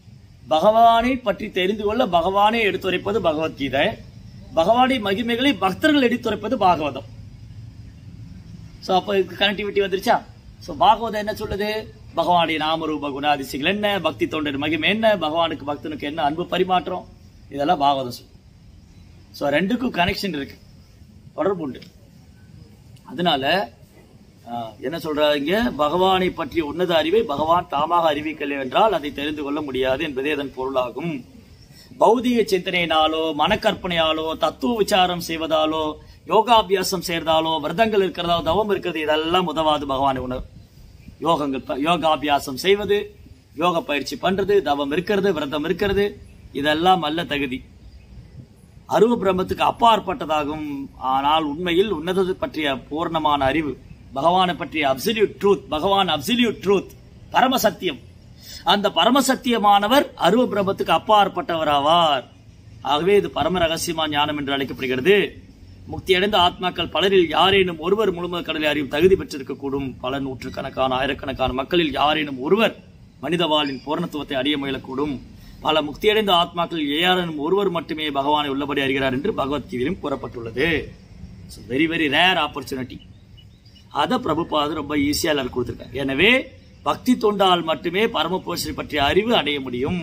பகவானை பற்றி தெரிந்து கொள்ள பகவானை எடுத்துரைப்பது பகவத்கீதை பகவானை மகிமைகளை பக்தர்கள் எடுத்துரைப்பது பாகவதம் சோ அப்போ இதுக்கு கனெக்டிவிட்டி வந்துருச்சா சோ பாகவதம் என்ன சொல்லுது பகவானுடைய நாமரூப குணாதிசயங்கள் என்ன பக்தி தொண்டர் மகிமை என்ன பகவானுக்கு பக்தனுக்கு என்ன அன்பு பரிமாற்றம் இதெல்லாம் பாகவதம் சொல்லும் ஸோ ரெண்டுக்கும் கனெக்ஷன் இருக்கு தொடர்பு உண்டு அதனால ஆஹ், என்ன சொல்றாங்க பகவானை பற்றிய உன்னத அறிவை பகவான் தாமாக அறிவிக்கலை என்றால் அதை தெரிந்து கொள்ள முடியாது என்பதே அதன் பொருளாகும் பௌதிக சிந்தனையினாலோ மனக்கற்பனையாலோ தத்துவ விசாரம் செய்வதாலோ யோகாபியாசம் செய்யறதாலோ விரதங்கள் இருக்கிறதாலோ தவம் இருக்கிறது இதெல்லாம் உதவாது பகவானை உணர் யோகங்கள் ப- யோகாபியாசம் செய்வது யோக பயிற்சி பண்றது தவம் இருக்கிறது விரதம் இருக்கிறது இதெல்லாம் அல்ல தகுதி அருவ பிரம்மத்துக்கு அப்பாற்பட்டதாகும் ஆனால் உண்மையில் உன்னதது பற்றிய பூர்ணமான அறிவு பகவானை பற்றிய அப்சல்யூட் ட்ரூத் பகவான் அப்சல்யூட் ட்ரூத் பரம சத்தியம் அந்த பரம சத்தியமானவர் அருவ பிரம்மத்துக்கு அப்பாற்பட்டவராவார் ஆகவே இது பரம ரகசியமா ஞானம் என்று அழைக்கப்படுகிறது முக்தியடைந்த ஆத்மாக்கள் பலரில் யாரேனும் ஒருவர் முழுமத கடலை அறியும் தகுதி பெற்றிருக்கக்கூடும் பல நூற்றுக்கணக்கான ஆயிரக்கணக்கான மக்களில் யாரேனும் ஒருவர் மனித வாழ்வின் பூரணத்துவத்தை அடைய முயலக்கூடும் பல முக்தியடைந்த ஆத்மாக்கள் யாரேனும் ஒருவர் மட்டுமே பகவானை உள்ளபடி அறிகிறார் என்று பகவத்கீதையிலும் கூறப்பட்டுள்ளது வெரி வெரி ரேர் ஆப்பர்ச்சுனிட்டி அதை பிரபுபாதர் ரொம்ப ஈஸியா எல்லாரும் கொடுத்துருக்காங்க எனவே பக்தி தொண்டால் மட்டுமே பரமபுருஷரை பற்றிய அறிவு அடைய முடியும்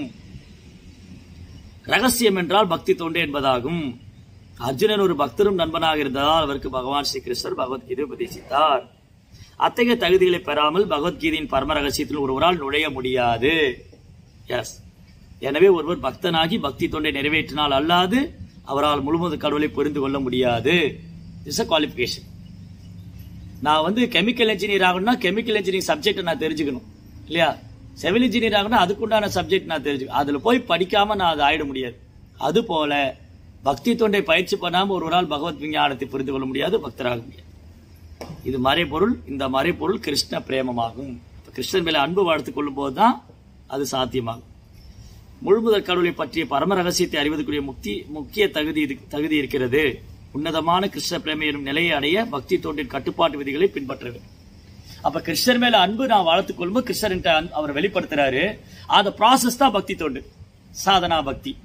ரகசியம் என்றால் பக்தி தொண்டு என்பதாகும் அர்ஜுனன் ஒரு பக்தரும் நண்பனாக இருந்ததால் அவருக்கு பகவான் ஸ்ரீ கிருஷ்ணர் பகவத்கீதை உபதேசித்தார் அத்தகைய தகுதிகளை பெறாமல் பகவத்கீதையின் பரம ரகசியத்தில் ஒருவரால் நுழைய முடியாது எஸ் எனவே ஒருவர் பக்தனாகி பக்தி தொண்டை நிறைவேற்றினால் அல்லாது அவரால் முழுவதும் கடவுளை புரிந்து கொள்ள முடியாது இஸ் அ குவாலிஃபிகேஷன் நான் வந்து கெமிக்கல் இன்ஜினியர் ஆகணும்னா கெமிக்கல் இன்ஜினியரிங் சப்ஜெக்ட் நான் தெரிஞ்சுக்கணும் இல்லையா சிவில் இன்ஜினியர் ஆகணும்னா அதுக்குண்டான சப்ஜெக்ட் நான் தெரிஞ்சுக்கணும் அதுல போய் படிக்காம நான் அது ஆயிட முடியாது அது போல பக்தி தொண்டை பயிற்சி பண்ணாம ஒருவரால் பகவத் விஞ்ஞானத்தை புரிந்து கொள்ள முடியாது பக்தராக முடியாது இது மறைபொருள் இந்த மறைபொருள் கிருஷ்ண பிரேமமாகும் இப்ப கிருஷ்ணன் மேல அன்பு வளர்த்துக் கொள்ளும் போதுதான் அது சாத்தியமாகும் முழுமுதற் கடவுளை பற்றிய பரம ரகசியத்தை அறிவதற்குரிய முக்தி முக்கிய தகுதி இரு- தகுதி இருக்கிறது உன்னதமான கிருஷ்ண பிரேமை எனும் நிலையை அடைய பக்தி தோன்றின் கட்டுப்பாட்டு விதிகளை பின்பற்ற வேண்டும் அப்ப கிருஷ்ணர் மேல அன்பு நான் வளர்த்துக் கொள்ளும்போது கிருஷ்ணர்கிட்ட அன்பு அவர் வெளிப்படுத்துறாரு அந்த ப்ராசஸ் தான் பக்தி தொண்டு சாதனா பக்தி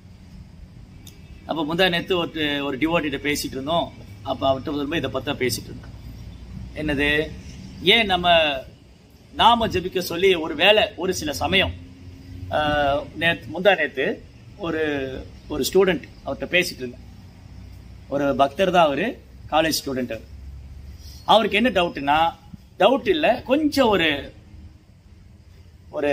அப்ப முந்தா நேத்து ஒரு ஒரு டிவோட்டிட்ட பேசிட்டு இருந்தோம் அப்ப அவர்கிட்ட முதல்ல இதை பத்தி பேசிட்டு இருந்தோம் என்னது ஏன் நம்ம நாம ஜெபிக்க சொல்லி ஒரு வேளை ஒரு சில சமயம் ஆஹ், நேத்து முந்தா நேத்து ஒரு ஒரு ஸ்டூடெண்ட் அவர்கிட்ட பேசிட்டு இருந்தேன் ஒரு பக்தர் தான் அவரு காலேஜ் ஸ்டூடெண்ட் அவர் அவருக்கு என்ன டவுட்னா டவுட் இல்லை கொஞ்சம் ஒரு ஒரு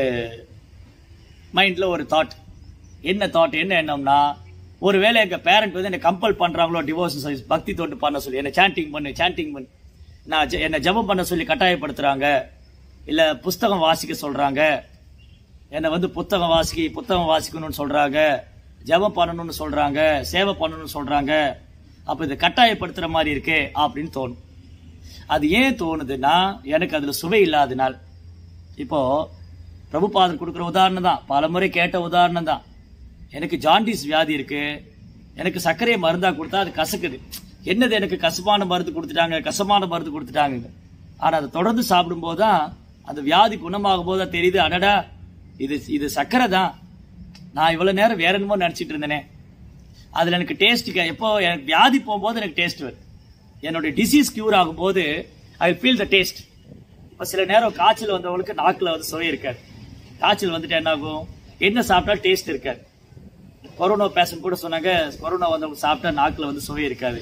மைண்ட்ல ஒரு தாட் என்ன தாட் என்ன எண்ணம்னா ஒருவேளை எங்க பேரண்ட் வந்து என்ன கம்பல் பண்றாங்களோ டிவோர்ஸ் சர்வீஸ் பக்தி தொண்டு பண்ண சொல்லி என்ன சாண்டிங் பண்ணு சாண்டிங் பண்ணு நான் ஜெ- என்ன ஜெபம் பண்ண சொல்லி கட்டாயப்படுத்துறாங்க இல்ல புஸ்தகம் வாசிக்க சொல்றாங்க என்னை வந்து புத்தகம் வாசிக்க புத்தகம் வாசிக்கணும்னு சொல்றாங்க ஜெபம் பண்ணணும்னு சொல்றாங்க சேவை பண்ணணும்னு சொல்றாங்க அப்ப இது கட்டாயப்படுத்துற மாதிரி இருக்கே அப்படின்னு தோணும் அது ஏன் தோணுதுன்னா எனக்கு அதுல சுவை இல்லாதனால் இப்போ பிரபுபாதர் கொடுக்குற உதாரணம் தான் பல முறை கேட்ட உதாரணம் தான் எனக்கு ஜாண்டிஸ் வியாதி இருக்கு எனக்கு சர்க்கரையை மருந்தா கொடுத்தா அது கசக்குது என்னது எனக்கு கசப்பான மருந்து கொடுத்துட்டாங்க கசமான மருந்து கொடுத்துட்டாங்க ஆனா அதை தொடர்ந்து சாப்பிடும்போது தான் அந்த வியாதி குணமாகும் போது தான் தெரியுது அடடா இது இது சர்க்கரை தான் நான் இவ்வளவு நேரம் வேற என்னமோ நினைச்சிட்டு இருந்தேனே அதுல எனக்கு டேஸ்ட் எப்போ எனக்கு வியாதி போகும்போது எனக்கு டேஸ்ட் வருது என்னுடைய டிசீஸ் கியூர் ஆகும்போது ஐ ஃபீல் த டேஸ்ட் இப்போ சில நேரம் காய்ச்சல் வந்தவங்களுக்கு நாக்கில் வந்து சுவை இருக்காது காய்ச்சல் வந்துட்டு என்ன ஆகும் என்ன சாப்பிட்டா டேஸ்ட் இருக்காது கொரோனா பேஷண்ட் கூட சொன்னாங்க கொரோனா வந்தவங்க சாப்பிட்டா நாக்கில் வந்து சுவை இருக்காது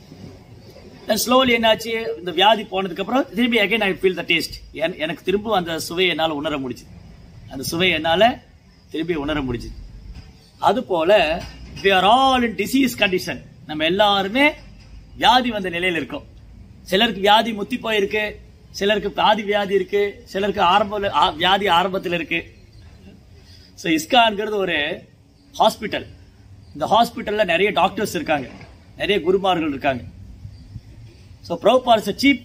ஸ்லோலி என்னாச்சு இந்த வியாதி போனதுக்கு அப்புறம் திரும்பி again I feel the taste எனக்கு திரும்ப அந்த சுவையை என்னால் உணர முடிச்சுது அந்த சுவை என்னால் திரும்பி உணர முடிச்சுது அது போல we are all in disease condition நம்ம எல்லாருமே வியாதி வந்த நிலையில இருக்கோம் சிலருக்கு வியாதி முத்தி போயிருக்கு சிலருக்கு பாதி வியாதி இருக்கு சிலருக்கு ஆரம்ப ஆ- வியாதி ஆரம்பத்தில் இருக்கு ஸோ இஸ்கான்ங்கிறது ஒரு ஹாஸ்பிட்டல் இந்த ஹாஸ்பிட்டல்ல நிறைய டாக்டர்ஸ் இருக்காங்க நிறைய குருமார்கள் இருக்காங்க ஸோ ப்ரோபால் சீப்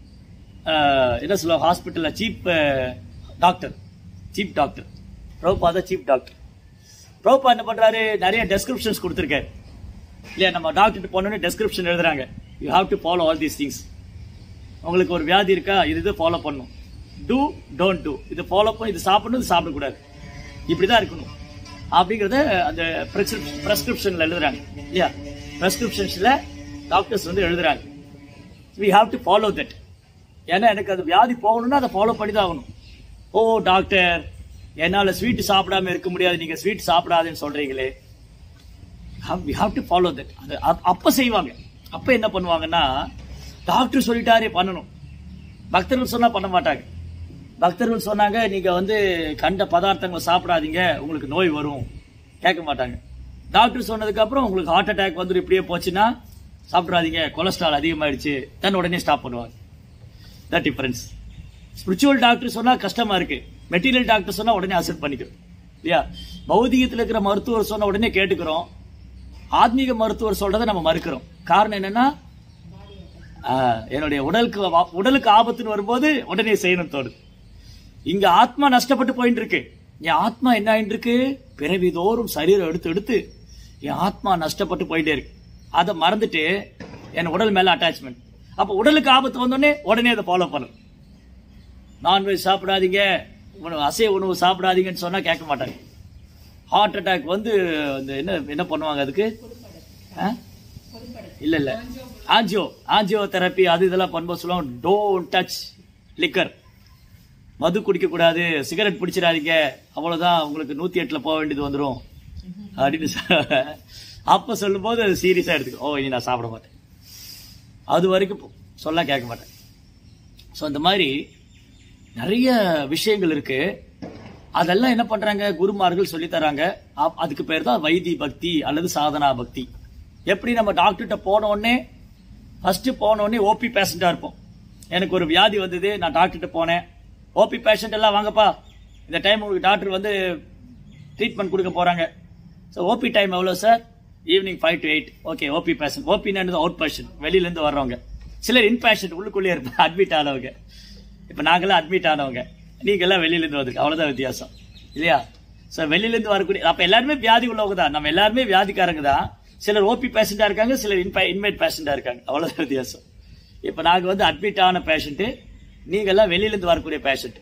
என்ன சொல்லுவாங்க ஹாஸ்பிட்டலில் சீப் டாக்டர் சீப் டாக்டர் ப்ரோபா தான் சீப் டாக்டர் ப்ரோபா என்ன பண்றாரு நிறைய டெஸ்கிரிப்ஷன்ஸ் கொடுத்துருக்காரு இல்லையா நம்ம டாக்டர் போனோன்னு டெஸ்கிரிப்ஷன் எழுதுறாங்க you have to follow all these things உங்களுக்கு ஒரு வியாதி இருக்கா இது இது ஃபாலோ பண்ணும் டூ டோன்ட் டூ இது ஃபாலோ பண்ணி இது சாப்பிடணும் இது சாப்பிடக்கூடாது இப்படி தான் இருக்கணும் அப்படிங்கறத அந்த பிரெஸ்கிரிப்ஷன்ல எழுதுறாங்க இல்லையா பிரெஸ்கிரிப்ஷன்ஸ்ல டாக்டர்ஸ் வந்து எழுதுறாங்க we have to follow that ஏன்னா எனக்கு அது வியாதி போகணும்னா அதை ஃபாலோ பண்ணி தான் ஆகணும் ஓ டாக்டர் என்னால ஸ்வீட் சாப்பிடாம இருக்க முடியாது நீங்க ஸ்வீட் சாப்பிடாதுன்னு சொல்றீங்களே we have to follow that அது அப்- அப்ப செய்வாங்க அப்ப என்ன பண்ணுவாங்கன்னா டாக்டர் சொல்லிட்டாரே பண்ணணும் பக்தர்கள் சொன்னா பண்ண மாட்டாங்க பக்தர்கள் சொன்னாங்க நீங்க வந்து கண்ட பதார்த்தங்களை சாப்பிடாதீங்க உங்களுக்கு நோய் வரும் கேட்க மாட்டாங்க டாக்டர் சொன்னதுக்கு அப்புறம் உங்களுக்கு ஹார்ட் அட்டாக் வந்து இப்படியே போச்சுன்னா சாப்பிடாதீங்க கொலஸ்ட்ரால் அதிகமாயிடுச்சு தன் உடனே ஸ்டாப் பண்ணுவாங்க தட் டிஃபரன்ஸ் ஸ்பிரிச்சுவல் டாக்டர் சொன்னா கஷ்டமா இருக்கு மெட்டீரியல் டாக்டர் சொன்னா உடனே அக்செப்ட் பண்ணிக்கிறோம் இல்லையா பௌதிகத்தில் இருக்கிற மருத்துவர் சொன்ன உடனே கேட்டுக்கிறோம் ஆத்மீக மருத்துவர் சொல்றதை நம்ம மறுக்கிறோம் காரணம் என்னன்னா ஆஹ், என்னுடைய உடலுக்கு வா- உடலுக்கு ஆபத்துன்னு வரும்போது உடனே செய்யணும் தோணுது இங்க ஆத்மா நஷ்டப்பட்டு போயிட்டு இருக்கு என் ஆத்மா என்ன ஆயிட்டு இருக்கு பிறவி தோறும் சரீரம் எடுத்து எடுத்து என் ஆத்மா நஷ்டப்பட்டு போயிட்டே இருக்கு அதை மறந்துட்டு என் உடல் மேல அட்டாச்மெண்ட் அப்ப உடலுக்கு ஆபத்து வந்தோடனே உடனே அதை ஃபாலோ பண்ணும் நான்வெஜ் சாப்பிடாதீங்க உணவு அசைவ உணவு சாப்பிடாதீங்கன்னு சொன்னா கேட்க மாட்டாங்க ஹார்ட் அட்டாக் வந்து இந்த என்ன என்ன பண்ணுவாங்க அதுக்கு ஆ? இல்ல இல்ல ஆஞ்சியோ ஆஞ்சியோ தெரப்பி அது இதெல்லாம் பண்ணும்போது சொல்லுவாங்க டோன்ட் டச் லிக்கர் மது குடிக்க கூடாது சிகரெட் பிடிச்சிடாதீங்க அவ்வளவுதான் உங்களுக்கு நூத்தி எட்டுல போக வேண்டியது வந்துரும் அப்படின்னு சொ- அப்ப சொல்லும்போது அது சீரியஸா எடுத்துக்கோ ஓ இனி நான் சாப்பிட மாட்டேன் அது வரைக்கும் சொல்ல கேட்க மாட்டேன் ஸோ இந்த மாதிரி நிறைய விஷயங்கள் இருக்கு அதெல்லாம் என்ன பண்றாங்க குருமார்கள் சொல்லி தராங்க அப்- அதுக்கு பேர் தான் வைத்தி பக்தி அல்லது சாதனா பக்தி எப்படி நம்ம டாக்டர்கிட்ட போன உடனே ஃபர்ஸ்ட் போன உடனே ஓபி பேஷண்டா இருப்போம் எனக்கு ஒரு வியாதி வந்தது நான் டாக்டர்கிட்ட போனேன் ஓபி பேஷண்ட் எல்லாம் வாங்கப்பா இந்த டைம் உங்களுக்கு டாக்டர் வந்து ட்ரீட்மெண்ட் கொடுக்க போறாங்க ஸோ ஓபி டைம் எவ்வளோ sir evening five to eight okay OP patient ஓபின்னு அவுட் பேஷண்ட் வெளியிலேருந்து வர்றவங்க சிலர் இன் பேஷண்ட் உள்ளுக்குள்ளேயே இருப்பாங்க அட்மிட் ஆனவங்க இப்போ நாங்கெல்லாம் அட்மிட் ஆனவங்க நீங்கெல்லாம் வெளியிலேருந்து வந்திருக்கு அவ்வளோதான் வித்தியாசம் இல்லையா ஸோ வெளியிலேருந்து வரக்கூடிய அப்போ எல்லாருமே வியாதி உள்ளவங்க தான் நம்ம எல்லாருமே வியாதிக்காரங்க தான் சிலர் ஓபி பேஷண்டா இருக்காங்க சிலர் இன்ப இன்மேட் பேஷண்டா இருக்காங்க அவ்வளோதான் வித்தியாசம் இப்போ நாங்கள் வந்து அட்மிட் ஆன பேஷண்ட்டு நீங்கெல்லாம் வெளியிலேருந்து வரக்கூடிய பேஷண்ட்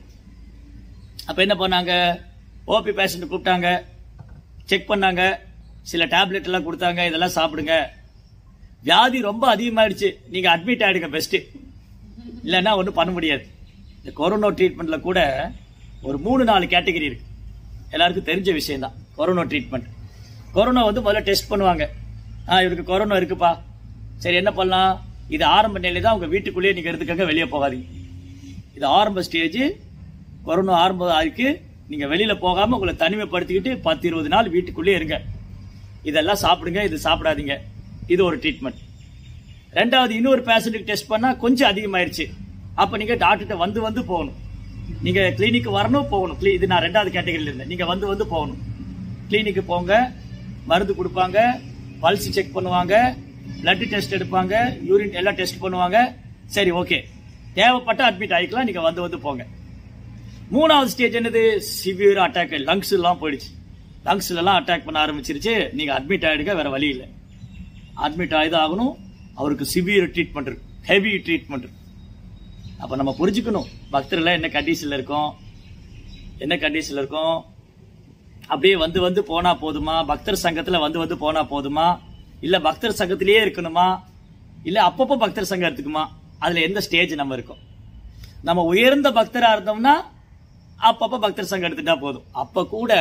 அப்போ என்ன பண்ணாங்க ஓபி பேஷண்ட் கூப்பிட்டாங்க செக் பண்ணாங்க சில டேப்லெட் எல்லாம் கொடுத்தாங்க இதெல்லாம் சாப்பிடுங்க வியாதி ரொம்ப அதிகமாயிடுச்சு நீங்க அட்மிட் ஆயிடுங்க பெஸ்ட் இல்லைன்னா ஒன்றும் பண்ண முடியாது இந்த கொரோனா ட்ரீட்மெண்ட்ல கூட ஒரு மூணு நாலு கேட்டகரி இருக்கு எல்லாருக்கும் தெரிஞ்ச விஷயம் தான் கொரோனா ட்ரீட்மெண்ட் கொரோனா வந்து முதல்ல டெஸ்ட் பண்ணுவாங்க ஆ இவருக்கு கொரோனா இருக்குப்பா சரி என்ன பண்ணலாம் இது ஆரம்ப நிலை தான் உங்க வீட்டுக்குள்ளேயே நீங்க எடுத்துக்கங்க வெளியே போகாதீங்க இது ஆரம்ப ஸ்டேஜ் கொரோனா ஆரம்பம் ஆயிருக்கு நீங்க வெளியில போகாம உங்களை தனிமைப்படுத்திக்கிட்டு பத்து இருபது நாள் வீட்டுக்குள்ளேயே இருங்க இதெல்லாம் சாப்பிடுங்க இது சாப்பிடாதீங்க இது ஒரு ட்ரீட்மெண்ட் ரெண்டாவது இன்னொரு பேஷண்ட்டுக்கு டெஸ்ட் பண்ணா கொஞ்சம் அதிகமாயிருச்சு அப்ப நீங்க டாக்டர்கிட்ட வந்து வந்து போகணும் நீங்க கிளினிக் வரணும் போகணும் Cli- இது நான் ரெண்டாவது கேட்டகரியில இருந்தேன் நீங்க வந்து வந்து போகணும் கிளினிக்கு போங்க மருந்து கொடுப்பாங்க பல்ஸ் செக் பண்ணுவாங்க பிளட் டெஸ்ட் எடுப்பாங்க யூரின் எல்லாம் டெஸ்ட் பண்ணுவாங்க சரி ஓகே தேவைப்பட்ட அட்மிட் ஆகிக்கலாம் நீங்க வந்து வந்து போங்க மூணாவது ஸ்டேஜ் என்னது சிவியர் அட்டாக் லங்ஸ் எல்லாம் போயிடுச்சு லங்ஸ்ல எல்லாம் அட்டாக் பண்ண ஆரம்பிச்சிருச்சு நீங்க அட்மிட் ஆயிடுங்க வேற வழி இல்லை அட்மிட் ஆகிதான் ஆகணும் அவருக்கு சிவியர் ட்ரீட்மெண்ட் இருக்கு ஹெவி ட்ரீட்மெண்ட் இருக்கு அப்ப நம்ம புரிஞ்சுக்கணும் பக்தர்கள் என்ன கண்டிஷன்ல இருக்கோம் என்ன கண்டிஷன்ல இருக்கோம் அப்படியே வந்து வந்து போனா போதுமா பக்தர் சங்கத்துல வந்து வந்து போனா போதுமா இல்ல பக்தர் சங்கத்திலேயே இருக்கணுமா இல்ல அப்பப்போ பக்தர் சங்கம் எடுத்துக்குமா அதுல எந்த ஸ்டேஜ் நம்ம இருக்கோம் நம்ம உயர்ந்த பக்தரா இருந்தோம்னா அப்பப்ப பக்தர் சங்கம் எடுத்துட்டா போதும் அப்ப கூட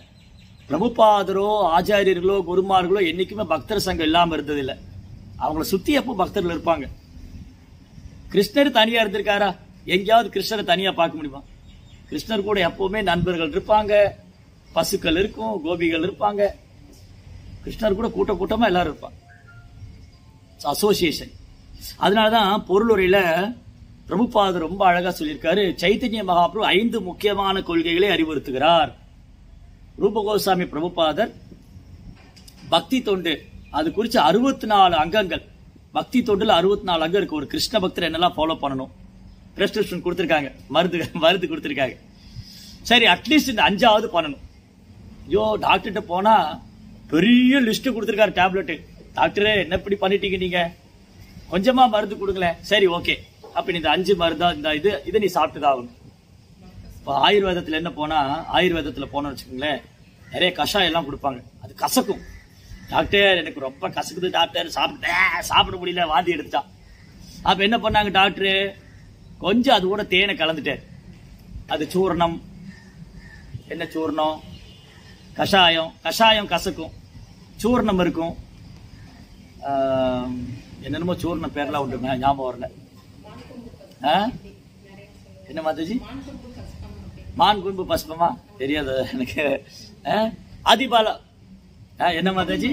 பிரபுபாதரோ ஆச்சாரியர்களோ குருமார்களோ என்னைக்குமே பக்தர் சங்கம் இல்லாம இருந்தது இல்ல அவங்கள சுத்தி எப்போ பக்தர்கள் இருப்பாங்க கிருஷ்ணர் தனியா இருந்திருக்காரா எங்கேயாவது கிருஷ்ணரை தனியா பார்க்க முடியுமா கிருஷ்ணர் கூட எப்பவுமே நண்பர்கள் இருப்பாங்க பசுக்கள் இருக்கும் கோபிகள் இருப்பாங்க கிருஷ்ணர் கூட கூட்ட கூட்டமா எல்லாரும் இருப்பாங்க அசோசியேஷன் அதனாலதான் பொருளுரையில பிரபுபாதர் ரொம்ப அழகா சொல்லியிருக்காரு சைத்தன்ய மகாபிரபு ஐந்து முக்கியமான கொள்கைகளை அறிவுறுத்துகிறார் ரூபகோசாமி பிரபுபாதர் பக்தி தொண்டு அது குறிச்சு அறுபத்தி நாலு அங்கங்கள் பக்தி தொண்டுல அறுபத்தி நாலு அங்கம் இருக்கு ஒரு கிருஷ்ண பக்தர் என்னெல்லாம் ஃபாலோ பண்ணணும் பிரெஸ்கிரிப்ஷன் கொடுத்துருக்காங்க மருந்து மருந்து கொடுத்துருக்காங்க சரி அட்லீஸ்ட் இந்த அஞ்சாவது பண்ணணும் ஐயோ டாக்டர்கிட்ட போனா பெரிய லிஸ்ட் கொடுத்துருக்காரு டேப்லெட் டாக்டரே என்ன இப்படி பண்ணிட்டீங்க நீங்க கொஞ்சமா மருந்து கொடுங்களேன் சரி ஓகே அப்ப இந்த அஞ்சு மருந்தா இந்த இது இதை நீ சாப்பிட்டுதான் ஆகணும் இப்போ ஆயுர்வேதத்துல என்ன போனா ஆயுர்வேதத்துல போனோம்னு வச்சுக்கோங்களேன் நிறைய கஷாயம் எல்லாம் கொடுப்பாங்க அது கசக்கும் டாக்டர் எனக்கு ரொம்ப கசக்குது டாக்டர் சாப்பிட்டே சாப்பிட முடியல வாந்தி எடுத்துட்டான் அப்ப என்ன பண்ணாங்க டாக்டர் கொஞ்சம் அது கூட தேனை கலந்துட்டார் அது சூர்ணம் என்ன சூர்ணம் கஷாயம் கஷாயம் கசக்கும் சூர்ணம் இருக்கும் ஆம், என்னென்னமோ சூர்ணம் பேர்லாம் உண்டு ஞா- ஞாபகம் வரல ஆ? என்ன மாதாஜி மான் குன்பு பஸ்பமா தெரியாது எனக்கு ஆ? அதிபாலா ஆ, என்ன மாதாஜி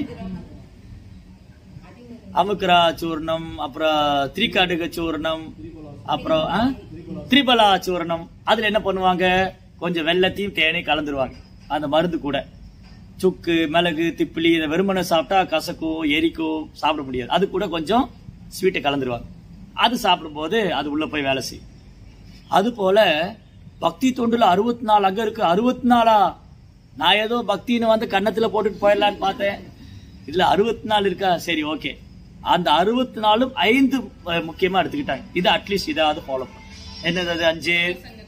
அமுக்ரா சூர்ணம் அப்புறம் திரிகாடுக சூர்ணம் அப்புறம் ஆ? திரிபலா சூர்ணம் அதுல என்ன பண்ணுவாங்க கொஞ்சம் வெள்ளத்தையும் தேனையும் கலந்துருவாங்க அந்த மருந்து கூட சுக்கு மிளகு திப்பிலி இதை வெறுமனை சாப்பிட்டா கசக்கும் எரிக்கும் சாப்பிட முடியாது அது கூட கொஞ்சம் ஸ்வீட்டை கலந்துருவாங்க அது சாப்பிடும்போது அது உள்ள போய் வேலை செய்யும் அது போல பக்தி தொண்டுல அறுபத்தி நாலு அங்க இருக்கு அறுபத்தி நாலா நான் ஏதோ பக்தின்னு வந்து கன்னத்துல போட்டுட்டு போயிடலான்னு பார்த்தேன் இல்ல அறுபத்தி நாலு இருக்கா சரி ஓகே அந்த அறுபத்தி நாலும் ஐந்து அஹ், முக்கியமா எடுத்துக்கிட்டாங்க இது அட்லீஸ்ட் இதாவது ஃபாலோ பண்ணு என்னது அது அஞ்சு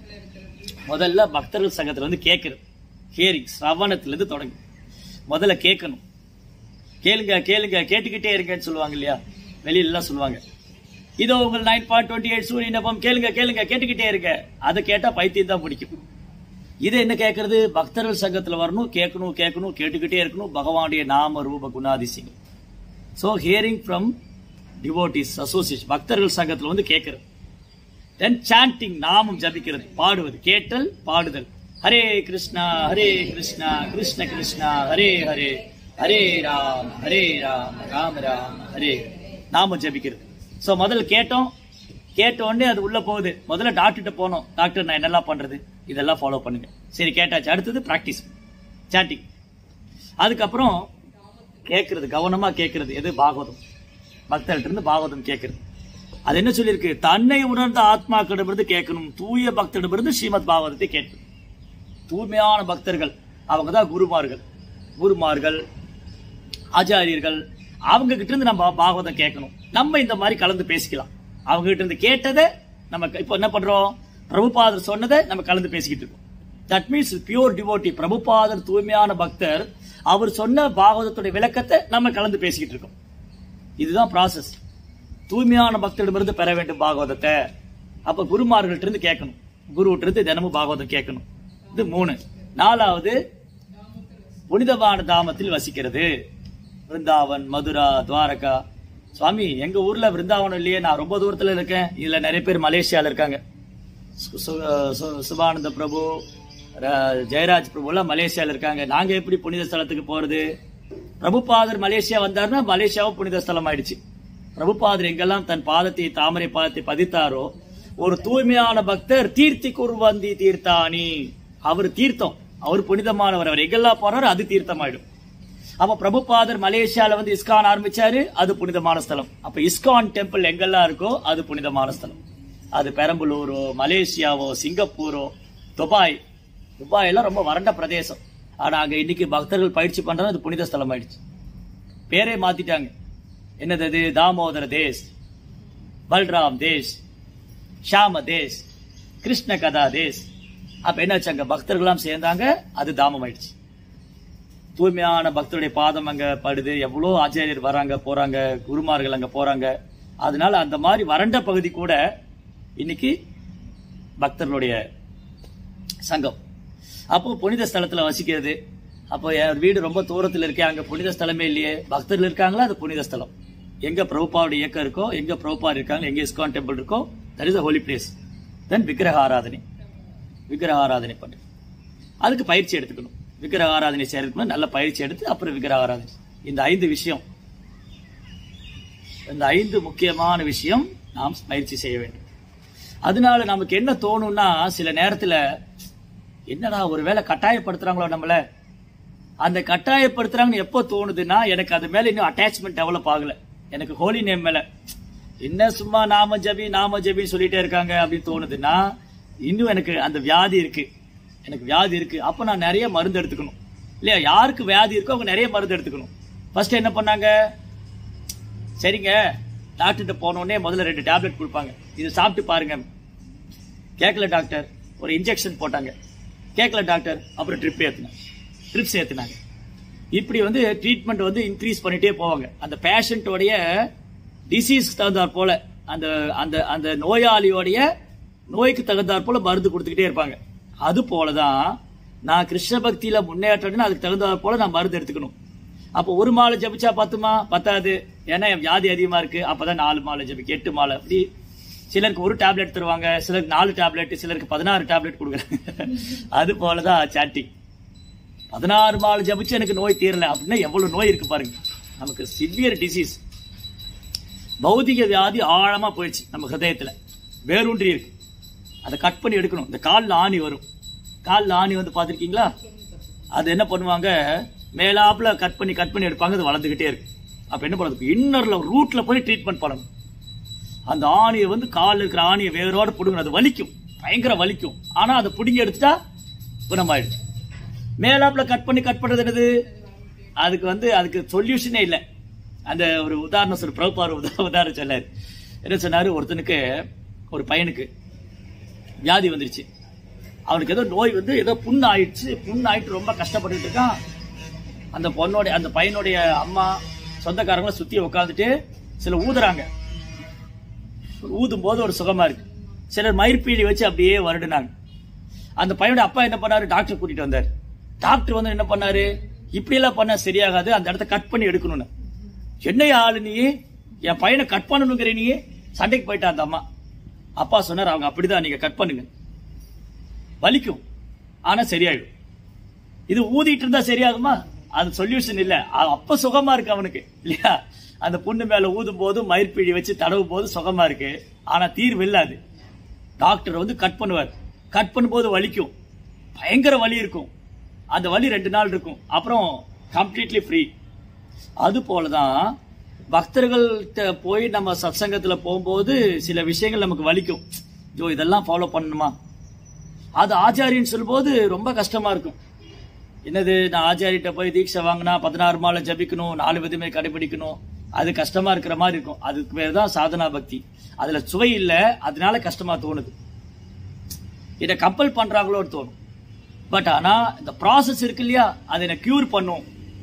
முதல்ல பக்தர்கள் சங்கத்துல வந்து கேட்கறது ஹியரிங் சிரவணத்துல இருந்து தொடங்கு முதல்ல கேட்கணும் கேளுங்க கேளுங்க கேட்டுக்கிட்டே இருக்கேன்னு சொல்லுவாங்க இல்லையா வெளியில எல்லாம் சொல்லுவாங்க இதோ உங்கள் நைன் பாயிண்ட் டுவெண்ட்டி எயிட் சூரியனப்பம் கேளுங்க கேளுங்க கேட்டுக்கிட்டே இருக்க அதை கேட்டா பைத்தியம் தான் பிடிக்கும் இது என்ன கேட்கறது பக்தர்கள் சங்கத்துல வரணும் கேட்கணும் கேட்கணும் கேட்டுக்கிட்டே இருக்கணும் பகவானுடைய நாம ரூப குணாதிசயங்கள் so hearing from devotees association பக்தர்கள் சங்கத்துல வந்து கேட்கறது தென் சாண்டிங் நாமம் ஜபிக்கிறது பாடுவது கேட்டல் பாடுதல் ஹரே கிருஷ்ணா ஹரே கிருஷ்ணா கிருஷ்ண கிருஷ்ணா ஹரே ஹரே ஹரே ராம் ஹரே ராம் ராம ராம் ஹரே நாமம் ஜபிக்கிறது சோ முதல்ல கேட்டோம் கேட்ட உடனே அது உள்ள போகுது முதல்ல டாக்டர்கிட்ட போனோம் டாக்டர் நான் என்னெல்லாம் பண்றது இதெல்லாம் ஃபாலோ பண்ணுங்க சரி கேட்டாச்சு அடுத்தது பிராக்டிஸ் சாண்டிங் அதுக்கப்புறம் கேட்கறது கவனமா கேட்கறது எது பாகவதம் பக்தர்கிட்ட இருந்து பாகவதம் கேட்கறது அது என்ன சொல்லியிருக்கு தன்னை உணர்ந்த ஆத்மாக்களிடமிருந்து கேட்கணும் தூய பக்தரிடமிருந்து ஸ்ரீமத் பாகவதத்தை கேட்கணும் தூய்மையான பக்தர்கள் அவங்க தான் குருமார்கள் குருமார்கள் ஆச்சாரியர்கள் அவங்க கிட்ட இருந்து நம்ம பாகவதம் கேட்கணும் நம்ம இந்த மாதிரி கலந்து பேசிக்கலாம் அவங்க கிட்ட இருந்து கேட்டதை நம்ம க- இப்போ என்ன பண்றோம் பிரபுபாதர் சொன்னதை நம்ம கலந்து பேசிக்கிட்டு இருக்கோம் தட் மீன்ஸ் பியூர் டிவோட்டி பிரபுபாதர் தூய்மையான பக்தர் அவர் சொன்ன பாகவதத்துடைய விளக்கத்தை நம்ம கலந்து பேசிக்கிட்டு இருக்கோம் இதுதான் ப்ராசஸ் தூய்மையான பக்தரிடமிருந்து பெற வேண்டும் பாகவதத்தை அப்ப குருமார்கள்ட்ட இருந்து கேட்கணும் குருவிட்ட இருந்து தினமும் பாகவதம் கேட்கணும் இது மூணு நாலாவது புனிதமான தாமத்தில் வசிக்கிறது விருந்தாவன் மதுரா துவாரகா சுவாமி எங்க ஊர்ல விருந்தாவனம் இல்லையே நான் ரொம்ப தூரத்துல இருக்கேன் இதுல நிறைய பேர் மலேசியால இருக்காங்க சு- சு- சு- சுபானந்த பிரபு ர- ஜெயராஜ் பிரபு எல்லாம் மலேசியால இருக்காங்க நாங்க எப்படி புனித ஸ்தலத்துக்கு போறது பிரபுபாதர் மலேசியா வந்தாருன்னா மலேசியாவும் புனித ஸ்தலம் ஆயிடுச்சு பிரபுபாதர் எங்கெல்லாம் தன் பாதத்தை தாமரை பாதத்தை பதித்தாரோ ஒரு தூய்மையான பக்தர் தீர்த்தி குர்வந்தி தீர்த்தானி அவர் தீர்த்தம் அவர் புனிதமானவர் அவர் எங்கெல்லாம் போறாரோ அது தீர்த்தமாயிடும் அப்ப பிரபுபாதர் மலேசியால வந்து இஸ்கான் ஆரம்பிச்சாரு அது புனிதமான ஸ்தலம் அப்ப இஸ்கான் டெம்பிள் எங்கெல்லாம் இருக்கோ அது புனிதமான ஸ்தலம் அது பெரம்பலூரோ மலேசியாவோ சிங்கப்பூரோ துபாய் துபாய் எல்லாம் ரொம்ப வறண்ட பிரதேசம் ஆனா அங்க இன்னைக்கு பக்தர்கள் பயிற்சி பண்றது அது புனித ஸ்தலம் ஆயிடுச்சு பேரே மாத்திட்டாங்க என்னது அது தாமோதர தேஸ் பல்ராம் தேஸ் ஷாம தேஸ் கிருஷ்ண கதா தேஸ் அப்ப என்னாச்சு அங்க பக்தர்கள்லாம் சேர்ந்தாங்க அது தாமம் ஆயிடுச்சு தூய்மையான பக்தருடைய பாதம் அங்க படுது எவ்வளோ ஆச்சாரியர் வராங்க போறாங்க குருமார்கள் அங்க போறாங்க அதனால அந்த மாதிரி வறண்ட பகுதி கூட இன்னைக்கு பக்தர்களுடைய சங்கம் அப்போ புனித ஸ்தலத்துல வசிக்கிறது அப்போ என் வீடு ரொம்ப தூரத்துல இருக்கே அங்க புனித ஸ்தலமே இல்லையே பக்தர்கள் இருக்காங்களா அது புனித ஸ்தலம் எங்க பிரபுபாவுடைய இயக்கம் இருக்கோ எங்க பிரபுபா இருக்காங்க எங்க இஸ்கான் டெம்பிள் இருக்கோ that is holy place then விக்கிரக ஆராதனை விக்கிரக ஆராதனை பண்ணு அதுக்கு பயிற்சி எடுத்துக்கணும் விக்கிரக ஆராதனை செய்யறதுக்கு நல்ல பயிற்சி எடுத்து அப்புறம் விக்கிரக ஆராதனை இந்த ஐந்து விஷயம் இந்த ஐந்து முக்கியமான விஷயம் நாம் பயிற்சி செய்ய வேண்டும் அதனால நமக்கு என்ன தோணும்னா சில நேரத்துல என்னடா ஒருவேளை கட்டாயப்படுத்துறாங்களோ நம்மள அந்த கட்டாயப்படுத்துறாங்கன்னு எப்போ தோணுதுன்னா எனக்கு அது மேல இன்னும் அட்டாச்மெண்ட் டெவலப் ஆகல எனக்கு ஹோலி நேம் மேல என்ன சும்மா நாம ஜபி நாம ஜபின்னு சொல்லிட்டே இருக்காங்க அப்படின்னு தோணுதுன்னா இன்னும் எனக்கு அந்த வியாதி இருக்கு எனக்கு வியாதி இருக்கு அப்ப நான் நிறைய மருந்து எடுத்துக்கணும் இல்லையா யாருக்கு வியாதி இருக்கோ அவங்க நிறைய மருந்து எடுத்துக்கணும் ஃபர்ஸ்ட் என்ன பண்ணாங்க சரிங்க டாக்டர்கிட்ட போனோடனே முதல்ல ரெண்டு டேப்லெட் கொடுப்பாங்க இது சாப்பிட்டு பாருங்க கேட்கல டாக்டர் ஒரு இன்ஜெக்ஷன் போட்டாங்க கேட்கல டாக்டர் அப்புறம் ட்ரிப் ஏற்றினேன் ட்ரிப்ஸ் ஏத்துனாங்க இப்படி வந்து ட்ரீட்மெண்ட் வந்து இன்க்ரீஸ் பண்ணிட்டே போவாங்க அந்த பேஷண்ட்டோடைய டிசீஸ்க்கு தகுந்தாற் போல அந்த அந்த அந்த நோயாளியோடைய நோய்க்கு தகுந்தாற் போல மருந்து கொடுத்துக்கிட்டே இருப்பாங்க அது போலதான் நான் கிருஷ்ண பக்தியில முன்னேற்றம்னு அதுக்கு தகுந்தாற் போல நான் மருந்து எடுத்துக்கணும் அப்போ ஒரு மாலை ஜபிச்சா பத்துமா பத்தாது ஏன்னா என் வியாதி அதிகமா இருக்கு அப்பதான் நாலு மாலை ஜபிக்கு எட்டு மாலை அப்படி சிலருக்கு ஒரு டேப்லெட் தருவாங்க சிலருக்கு நாலு டேப்லெட் சிலருக்கு பதினாறு டேப்லெட் கொடுக்குறாங்க அது போலதான் சாட்டிங் பதினாறு மாலை ஜபிச்சு எனக்கு நோய் தீரல அப்படின்னா எவ்வளவு நோய் இருக்கு பாருங்க நமக்கு சிவியர் டிசீஸ் பௌதிக வியாதி ஆழமா போயிடுச்சு நம்ம ஹிருதயத்துல வேரூன்றி இருக்கு அதை கட் பண்ணி எடுக்கணும் இந்த கால்ல ஆணி வரும் கால்ல ஆணி வந்து பார்த்திருக்கீங்களா அது என்ன பண்ணுவாங்க மேலாப்புல கட் பண்ணி கட் பண்ணி எடுப்பாங்க அது வளர்ந்துகிட்டே இருக்கு அப்ப என்ன பண்ணுறது இன்னர்ல ரூட்ல போய் ட்ரீட்மெண்ட் பண்ணணும் அந்த ஆணியை வந்து காலில் இருக்கிற ஆணியை வேரோட பிடுங்கணும் அது வலிக்கும் பயங்கர வலிக்கும் ஆனா அதை பிடுங்கி எடுத்துட்டா குணமாயிடுச்சு மேலாப்புல கட் பண்ணி கட் பண்றது என்னது அதுக்கு வந்து அதுக்கு சொல்யூஷனே இல்லை அந்த ஒரு உதாரணம் சொல்லு பிரபுபார் உதா உதாரணம் சொன்னார் என்ன சொன்னாரு ஒருத்தனுக்கு ஒரு பையனுக்கு வியாதி வந்துருச்சு அவனுக்கு ஏதோ நோய் வந்து ஏதோ புண்ணு ஆயிடுச்சு புண்ணு ஆயிட்டு ரொம்ப கஷ்டப்பட்டுட்டு இருக்கான் அந்த பொண்ணோட அந்த பையனுடைய அம்மா சொந்தக்காரங்களை சுத்தி உட்காந்துட்டு சில ஊதுறாங்க ஊதும் போது ஒரு சுகமா இருக்கு சிலர் மயிர்பீலி வச்சு அப்படியே வருடினாங்க அந்த பையனோட அப்பா என்ன பண்ணாரு டாக்டர் கூட்டிட்டு வந்தார் டாக்டர் வந்து என்ன பண்ணாரு இப்படி எல்லாம் பண்ணா சரியாகாது அந்த இடத்த கட் பண்ணி எடுக்கணும்னு என்னைய ஆளு நீ என் பையனை கட் பண்ணணுங்கிற நீ சண்டைக்கு போயிட்டா அந்த அம்மா அப்பா சொன்னார் அவங்க அப்படிதான் நீங்க கட் பண்ணுங்க வலிக்கும் ஆனா சரியாயிடும் இது ஊதிட்டு இருந்தா சரியாகுமா அது சொல்யூஷன் இல்ல அ- அப்ப சுகமா இருக்கு அவனுக்கு இல்லையா அந்த புண்ணு மேல ஊதும் போது மயிர்பீடி வச்சு தடவும் போது சுகமா இருக்கு ஆனா தீர்வு இல்ல அது டாக்டர் வந்து கட் பண்ணுவார் கட் பண்ணும்போது வலிக்கும் பயங்கர வலி இருக்கும் அந்த வலி ரெண்டு நாள் இருக்கும் அப்புறம் கம்ப்ளீட்லி ஃப்ரீ அது போலதான் பக்தர்கள்ட்ட போய் நம்ம சத்சங்கத்துல போகும்போது சில விஷயங்கள் நமக்கு வலிக்கும் ஜோ இதெல்லாம் ஃபாலோ பண்ணணுமா அது ஆச்சாரியன்னு சொல்லும்போது ரொம்ப கஷ்டமா இருக்கும் என்னது நான் ஆச்சாரிட்ட போய் தீட்சை வாங்கினா பதினாறு மாலை ஜபிக்கணும் நாலு விதமே கடைபிடிக்கணும் அது கஷ்டமா இருக்கிற மாதிரி இருக்கும் அதுக்கு பேர் தான் சாதனா பக்தி அதுல சுவை இல்ல அதனால கஷ்டமா தோணுது இதை கம்பல் பண்றாங்களோன்னு தோணும் பட் ஆனா இந்த ப்ராசஸ் இருக்கு இல்லையா அதை என்ன கியூர் பண்ணும்